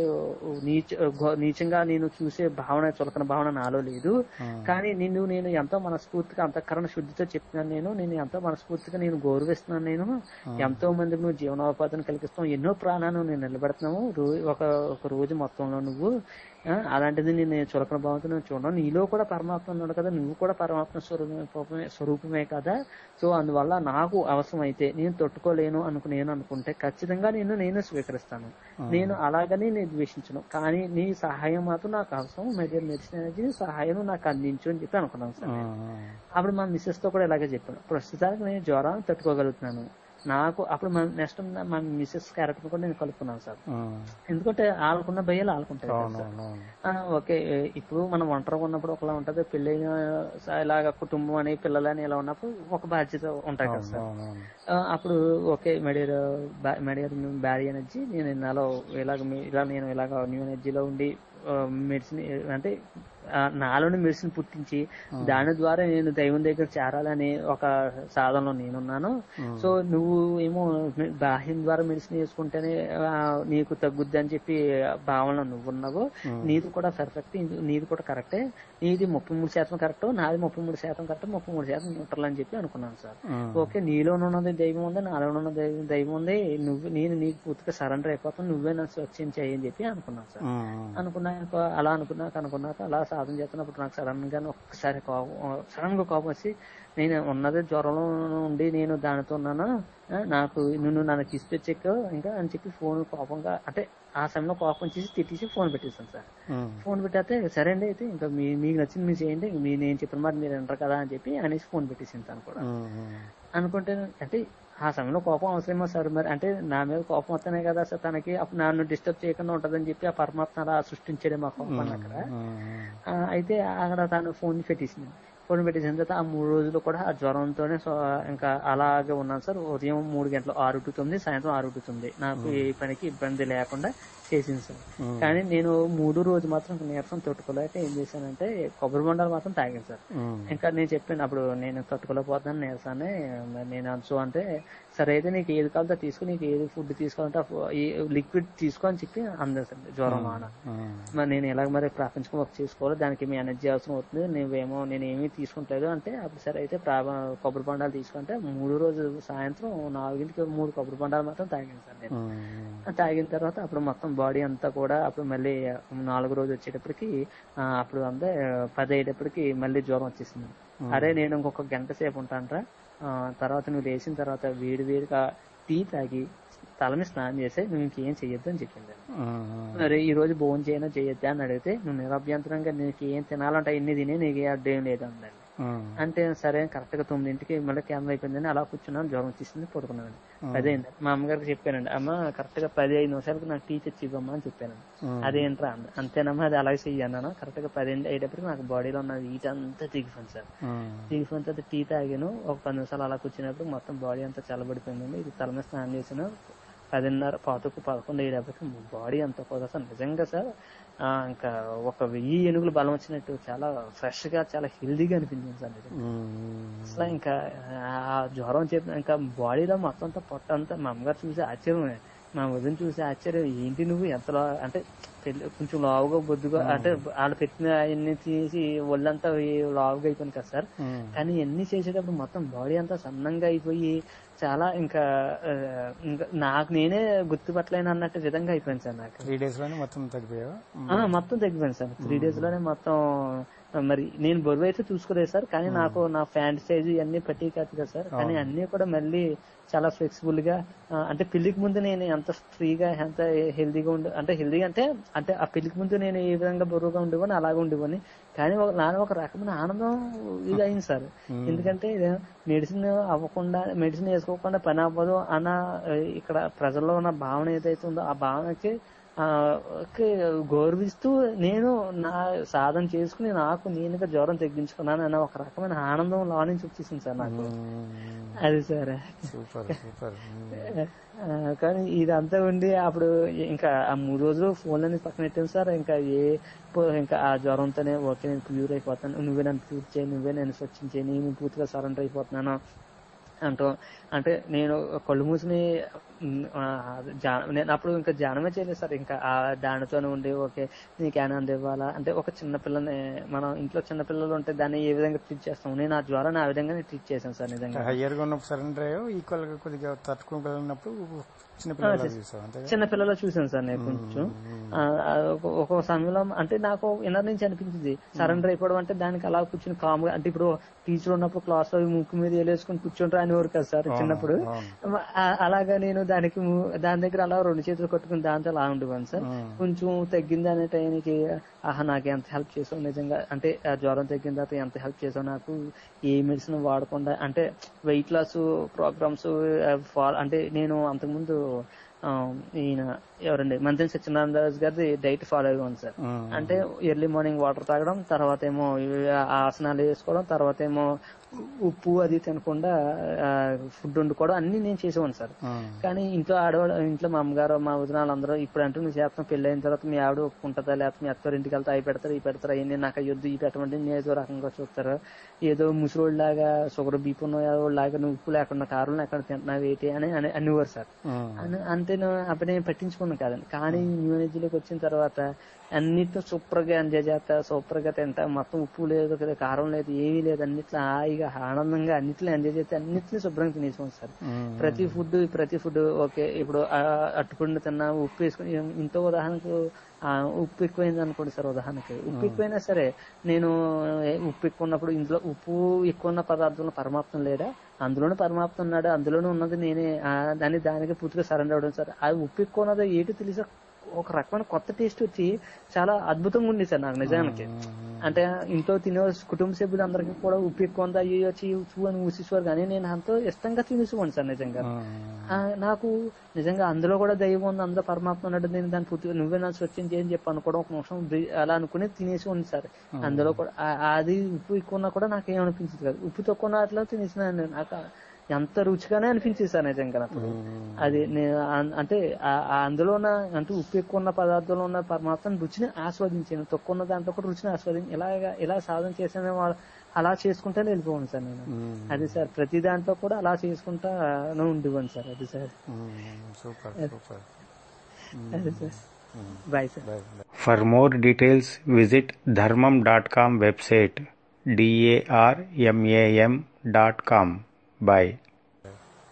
నీచ ఘో- నీచంగా నేను చూసే భావన చులకన భావన నాలో లేదు ఉమ్, కానీ నిన్ను నేను ఎంతో మనస్ఫూర్తిగా అంతఃకరణ శుద్ధితో చెప్తున్నాను నేను నేను ఎంతో మనస్ఫూర్తిగా నేను గౌరవిస్తున్నాను నేను ఎంతో మందికి నువ్వు జీవనోపాధిని కలిగిస్తావు ఎన్నో ప్రాణాలు నేను నిలబెడుతున్నావు రో- ఒక ఒక రోజు మొత్తంలో నువ్వు ఆ, అలాంటిది నేను చులకన భావంతో నేను చూడను నీలో కూడా పరమాత్మ ఉన్నాడు కదా నువ్వు కూడా పరమాత్మ స్వరూపమే స్వరూపమే కదా సో అందువల్ల నాకు అవసరం అయితే నేను తట్టుకోలేను అనుకు నేను అనుకుంటే ఖచ్చితంగా నేను నేను స్వీకరిస్తాను నేను అలాగని నేను ద్వేషించను కానీ నీ సహాయం మాత్రం నాకు అవసరం మెడికల్ మెడిసిన్ అనేది నీ సహాయం నాకు అందించు అని చెప్పి అనుకున్నాను సార్ ఉమ్, అప్పుడు మా మిస్సెస్ తో కూడా ఇలాగే చెప్పాను ప్రస్తుతానికి నేను జ్వరాన్ని తట్టుకోగలుగుతున్నాను నాకు అప్పుడు నెక్స్ట్ మా మిస్సెస్ క్యారెక్టర్ కూడా నేను కలుపుకున్నాను సార్ ఉమ్. ఎందుకంటే వాళ్ళకున్న భయాలు వాళ్ళకుంటాయి కదా అవును సార్. అవును అవును. ఆ, ఓకే ఇప్పుడు మనం ఒంటరిగా ఉన్నప్పుడు ఒకలా ఉంటది పెళ్ళైన స- ఇలాగ కుటుంబం అని పిల్లలని ఇలా ఉన్నప్పుడు ఒక బాధ్యత ఉంటాయి కదా సార్ అవును అవును ఆ, అప్పుడు ఓకే మెడియర్ మెడియర్ బ్యారీ ఎనర్జీ నేను నాలో ఇలాగ మీ- ఇలా నేను ఇలాగ న్యూ ఎనర్జీలో ఉండి మెడిసిన్ అంటే ఆ, నాలోని మెడిసిన్ పుట్టించి దాని ద్వారా నేను దైవం దగ్గర చేరాలని ఒక సాధనలో నేనున్నాను సో నువ్వు ఏమో మె- బాహ్యం ద్వారా మెడిసిన్ వేసుకుంటేనే ఆ, నీకు తగ్గుద్ది అని చెప్పి భావనలో నువ్వు ఉన్నావు నీది కూడా పర్ఫెక్ట్ నీది కూడా కరెక్టే నీది ముప్పై మూడు శాతం కరెక్ట్ నాది ముప్పై మూడు శాతం కరెక్ట్ ముప్పై మూడు శాతం న్యూట్రల్ అని చెప్పి అనుకున్నాను సార్ ఉమ్. ఓకే నీలో ఉన్నది దైవం ఉంది నాలో ఉన్న దైవం దైవం ఉంది నువ్వు నేను నీకు పూర్తిగా సరెండర్ అయిపోతాను నువ్వే నన్ను స్వచ్ఛం చేయని చెప్పి అనుకున్నాను సార్ ఉమ్. అనుకున్నాక అలా అనుకున్నాక అనుకున్నాక అలా సాధన చేస్తున్నప్పుడు నాకు సడన్ గా ఒక్కసారి కోపం సడన్ గా కోపం వచ్చి నేను ఉన్నది జ్వరంలో ఉండి నేను దానితో ఉన్నాను ఆ, నాకు నువ్వు నన్ను తీసుకొచ్చాక ఇంకా అని చెప్పి ఫోన్ కోపంగా అంటే ఆ సమయంలో కోపం చేసి తిట్టేసి ఫోన్ పెట్టేశాను సార్ ఉమ్. ఫోన్ పెట్టేస్తే సరే అండి అయితే ఇంకా మీ మీకు నచ్చింది మీరు చేయండి ఇంక మీ నేను చెప్పిన మాట మీరు వింటారు కదా అని చెప్పి అనేసి ఫోన్ పెట్టేసింది తను కూడా ఉమ్. అనుకుంటే అంటే ఆ సమయంలో కోపం అవసరమో సార్ మరి అంటే నా మీద కోపం వస్తేనే కదా సార్ తనకి అప్పుడు నన్ను డిస్టర్బ్ చేయకుండా ఉంటదని చెప్పి ఆ పరమాత్మ అలా సృష్టించాడే మా కోపాన్ని అక్కడ ఉమ్. ఆ, అయితే అక్కడ తను ఫోన్ పెట్టేసింది ఫోన్ పెట్టేసిన తర్వాత ఆ మూడు రోజులు కూడా ఆ జ్వరంతోనే సో ఇంకా అలాగే ఉన్నాను సార్ ఉదయం మూడు గంటలు ఆరు టు తొమ్మిది సాయంత్రం ఆరు టు తొమ్మిది నాకు ఏ పనికి ఇబ్బంది లేకుండా చేసింది సార్ ఉమ్. కానీ నేను మూడు రోజు మాత్రం నీరసం తట్టుకోలేక ఏం చేశానంటే కొబ్బరి బొండాలు మాత్రం తాగాను సార్ ఉమ్. ఇంకా నేను చెప్పాను అప్పుడు నేను తట్టుకోలేకపోతున్నాను నీరసాన్ని మరి నేను అంచు అంటే సరే అయితే నీకు ఏది కావాలో అది తీసుకో నీకు ఏది ఫుడ్ తీసుకోవాలంటే ఆ ఫు- ఈ లిక్విడ్ తీసుకో అని చెప్పి అందా సార్ జ్వరం ఆన ఉమ్. మరి నేను ఎలాగ మరి ప్రాపంచికం వర్క్ చేసుకోవాలి దానికి మీ ఎనర్జీ అవసరం అవుతుంది నువ్వేమో నేను ఏమీ తీసుకుంటలేదు అంటే అప్పుడు సరే అయితే ప్రా కొబ్బరి బొండాలు తీసుకుంటే మూడు రోజు సాయంత్రం నాలుగింటికి మూడు కొబ్బరి బొండాలు మాత్రం తాగాను సార్ నేను ఉమ్. తాగిన తర్వాత అప్పుడు మొత్తం బాడీ అంతా కూడా అప్పుడు మళ్ళీ నాలుగు రోజు వచ్చేటప్పటికి ఆ, అప్పుడు అంతే పది అయ్యేటప్పటికి మళ్ళీ జ్వరం వచ్చేసింది అరే నేను ఇంకొక గంట సేపు ఉంటానరా తర్వాత నువ్వు లేచిన తర్వాత వేడి వేడిగా టీ తాగి తలని స్నానం చేస్తే నువ్వు ఇంకేం చెయ్యొద్దు అని చెప్పింది ఉమ్. మరి ఈ రోజు భోజనం చేయనా చేయొద్దా అని అడిగితే నువ్వు నిరభ్యంతరంగా నీకు ఏం తినాలంటే ఇన్ని తినే నీకు ఏ అడ్డేం లేదు అందండి ఉమ్. అంటే సరే కరెక్ట్ గా తొమ్మిదింటికి మళ్ళీ క్యాన్సిల్ అయిపోయిందని అలా కూర్చున్నాను జ్వరం వచ్చేసింది పడుకున్నాను పది అయింది మా అమ్మగారికి చెప్పానండి అమ్మ కరెక్ట్ గా పది ఐదు నిమిషాలకు నాకు టీ తెచ్చి ఇవ్వమ్మా అని చెప్పానండి ఉమ్. అదేంట్రా అంది అంతేనమ్మా అది అలాగే చెయ్యన్నాను కరెక్ట్ గా పది అయ్యేటప్పటికి నాకు బాడీలో ఉన్న హీట్ అంతా దిగిపోయింది సార్ ఉమ్. దిగిపోయిన తర్వాత టీ తాగాను ఒక పది నిమిషాలు అలా కూర్చున్నప్పుడు మొత్తం బాడీ అంతా చల్లబడిపోయిందండి ఇది తల మీద స్నానం చేసిన పదిన్నర పాతకు పదకొండు అయ్యేటప్పటికి బాడీ అంతా కూడా అసలు నిజంగా సార్ ఆ, ఇంకా ఒక వెయ్యి ఏనుగులు బలం వచ్చినట్టు చాలా ఫ్రెష్ గా చాలా హెల్దీగా అనిపించింది సార్ నిజంగా. ఉమ్. అసలు ఇంకా ఆ జ్వరం చెప్పిన ఇంకా బాడీలో మొత్తం అంతా పొట్ట అంతా మా అమ్మగారు చూసి ఆశ్చర్యమే మా వదిన చూసి ఆశ్చర్యం ఏంటి నువ్వు ఎంత లా- అంటే పెళ్లి కొంచెం లావుగా బొద్దుగా అంటే వాళ్ళు పెట్టిన అవన్నీ తీసి ఒళ్ళంతా ఈ- లావుగా అయిపోయింది కదా సార్ ఉమ్. కానీ ఎన్ని చేసేటప్పుడు మొత్తం బాడీ అంతా సన్నంగా అయిపోయి చాలా ఇంకా ఆ, ఇంకా నాకు నేనే గుర్తుపట్టలేను అన్నట్టు విధంగా అయిపోయింది సార్ నాకు త్రీ డేస్ లోనే మొత్తం తగ్గిపోయావా ఆ, మొత్తం తగ్గిపోయింది సార్ త్రీ డేస్ లోనే మొత్తం ఆ, మరి నేను బరువు అయితే చూసుకోలేదు సార్ కానీ నాకు నా ప్యాంట్ సైజ్ ఇవన్నీ పట్టి కాదు కదా సార్ కానీ అన్ని కూడా మళ్ళీ చాలా ఫ్లెక్సిబుల్ గా ఆ, అంటే పెళ్లికి ముందు నేను ఎంత ఫ్రీగా ఎంత హెల్దీగా ఉండి అంటే హెల్దీగా అంటే అంటే ఆ పెళ్లికి ముందు నేను ఏ విధంగా బరువుగా ఉండేవాని అలాగే ఉండేవాని కానీ ఒక నాన్న ఒక రకమైన ఆనందం ఇది అయింది సార్ ఎందుకంటే మెడిసిన్ అవ్వకుండా మెడిసిన్ వేసుకోకుండా పని అవ్వదు అన్న ఆ, ఇక్కడ ప్రజల్లో ఉన్న భావన ఏదైతే ఉందో ఆ భావనకి ఆ, కి గౌరవిస్తూ నేను నా సాధన చేసుకుని నాకు నేనుగా జ్వరం తగ్గించుకున్నాను అన్న ఒక రకమైన ఆనందం లో నుంచి వచ్చేసింది సార్ నాకు అది సార్ సూపర్ సూపర్ ఆ, కానీ ఇదంతా ఉండి అప్పుడు ఇంకా ఆ మూడు రోజులు ఫోన్ అని పక్కన పెట్టాను సార్ ఇంకా ఏ పో- ఇంకా ఆ జ్వరంతోనే ఓకే నేను ప్యూర్ అయిపోతాను నువ్వే నన్ను ప్యూర్ చేయి నువ్వే నేను స్వచ్ఛం చేయి నేను పూర్తిగా సరెండర్ అయిపోతున్నాను అంటూ అంటే నేను కళ్ళు మూసుని ఉమ్, ఆ, జా- నేను అప్పుడు ఇంకా ధ్యానమే చేయలేదు సార్ ఇంకా ఆ దానితోనే ఉండి ఓకే నీకు ఆనందం ఇవ్వాలా అంటే ఒక చిన్న పిల్లని మనం ఇంట్లో చిన్న పిల్లలు ఉంటే దాన్ని ఏ విధంగా ట్రీట్ చేస్తాం నేను ఆ జ్వరాన్ని ఆ విధంగా ట్రీట్ చేశాను సార్ నిజంగా హయ్యర్ గా ఉన్నప్పుడు సరెండర్ అయ్యో ఈక్వల్ గా కొద్దిగా తట్టుకోగలిగినప్పుడు చిన్న పిల్లలు చూసావు అంతే చిన్న పిల్లలు చూసాను సార్ నేను కొంచెం ఆ, ఆ, ఒక- ఒక సమయంలో అంటే నాకు ఇన్నర్ నుంచి అనిపించింది సరెండర్ అయిపోవడం అంటే దానికి అలా కూర్చుని కామ్ గా అంటే ఇప్పుడు టీచర్ ఉన్నప్పుడు క్లాస్ లో ముక్కు మీద వేలేసుకుని కూర్చుంటారు అనేవారు కదా సార్ చిన్నప్పుడు అవును. ఆ- అలాగా నేను దానికి ము- దాని దగ్గర అలా రెండు చేతులు కొట్టుకుని దాంతో అలా ఉండేవాను సార్ కొంచెం తగ్గింది అనే టైంకి ఆహా నాకు ఎంత హెల్ప్ చేసావు నిజంగా అంటే ఆ జ్వరం తగ్గిన తర్వాత ఎంత హెల్ప్ చేసావు నాకు ఏ మెడిసిన్ వాడకుండా అంటే వెయిట్ లాస్ ప్రోగ్రామ్స్ అంటే నేను అంతకుముందు ఆ, ఈయన ఎవరండి మంత్రి సత్యనారాయణ దాస్ గారి డైట్ ఫాలో అయ్యాను సార్ ఉమ్. అంటే ఎర్లీ మార్నింగ్ వాటర్ తాగడం తర్వాత ఏమో ఇవి ఆసనాలు వేసుకోవడం తర్వాత ఏమో ఉప్పు అది తినకుండా ఫుడ్ వండుకోవడం అన్ని నేను చేసేవాను సార్ ఉమ్. కానీ ఇంట్లో ఆడవాళ్ళు ఇంట్లో మా అమ్మగారు మా వదినాలు అందరూ ఇప్పుడు అంటే నువ్వు చేస్తాం పెళ్లి అయిన తర్వాత మీ ఆవిడ ఒప్పుకుంటుందా లేకపోతే మీ అత్తవారి ఇంటికి వెళ్తే అవి పెడతారు ఇవి పెడతారు అయ్యి నాకు అయ్యొద్దు ఇవి పెట్టమంటే నేను ఏదో రకంగా చూస్తారు ఏదో ముసలోళ్ళలాగా షుగర్ బీపీ లాగా నువ్వు ఉప్పు లేకుండా కారం లేకుండా తింటున్నావు ఏంటి అని అని అనేవారు సార్ ఉమ్. అని- అంతే నేను అప్పుడు నేను పట్టించుకున్నాను కాదండి కానీ న్యూ ఎనర్జీలోకి వచ్చిన తర్వాత అన్నిట్లో సూపర్ గా ఎంజాయ్ చేస్తా సూపర్ గా తింటా మొత్తం ఉప్పు లేదు కదా, కారం లేదు ఏమీ లేదు అన్నిట్లో హాయిగా ఆనందంగా అన్నిట్లో ఎంజాయ్ చేస్తే అన్నిట్లో శుభ్రంగా తినేసుకోండి సార్ ఉమ్. ప్రతి ఫుడ్ ప్రతి ఫుడ్ ఓకే ఇప్పుడు ఆ అట్టుపండు తిన్నా ఉప్పు వేసుకుని ఇంట్లో ఉదాహరణకు ఆ, ఉప్పు ఎక్కువైంది అనుకోండి సార్ ఉదాహరణకి ఉప్పు ఎక్కువైనా సరే నేను ఏ, ఉప్పు ఎక్కువ ఉన్నప్పుడు ఇంట్లో ఉప్పు ఎక్కువ ఉన్న పదార్థంలో పరమాత్మ లేడా అందులోనే పరమాత్మ ఉన్నాడు అందులోనే ఉన్నది నేనే ఆ, దాన్ని దానికి పూర్తిగా సరెండర్ అవడం సార్ ఆ ఉప్పు ఎక్కువ ఉన్నదో ఏటి తెలిసా ఒక రకమైన కొత్త టేస్ట్ వచ్చి చాలా అద్భుతంగా ఉంది సార్ నాకు నిజానికి అంటే ఇంట్లో తినే కుటుంబ సభ్యులందరికీ కూడా ఉప్పు ఎక్కువ ఉందా అయ్యో వచ్చి ఉప్పు అని ఊసేసేవారు కానీ నేను ఎంతో ఇష్టంగా తినేసేవాడిని సార్ నిజంగా ఆ, నాకు నిజంగా అందులో కూడా దైవం ఉంది అందులో పరమాత్మ ఉన్నాడు నేను దాన్ని పూర్తిగా నువ్వే నా స్వచ్ఛం చేయని చెప్పి అనుకోవడం ఒక నిమిషం బ్రీ- అలా అనుకుని తినేసి ఉంది సార్ అందులో కూడా ఆ- అది ఉప్పు ఎక్కువ ఉన్నా కూడా నాకు ఏమనిపించింది కాదు ఉప్పు తక్కువ ఉన్న వాటిలో తినేసిన నాకు ఎంత రుచిగానే అనిపించింది సార్ నిజంగా నాకు అది నేను అన్- అంటే ఆ- ఆ అందులో ఉన్న అంటే ఉప్పు ఎక్కువ ఉన్న పదార్థంలో ఉన్న పరమాత్మ రుచిని ఆస్వాదించాను తక్కువ ఉన్న దాంట్లో కూడా రుచిని ఆస్వాదించి ఇలాగా ఇలా సాధన చేసిన అలా చేసుకుంటానే వెళ్ళిపోయాను సార్ నేను అది సార్ ప్రతి దాంట్లో కూడా అలా చేసుకుంటా ఉండిపోయాను సార్ అది సార్ సూపర్ సూపర్ అది sir bye sir bye bye For more details, visit dharmam.com website darmam.com. Bye.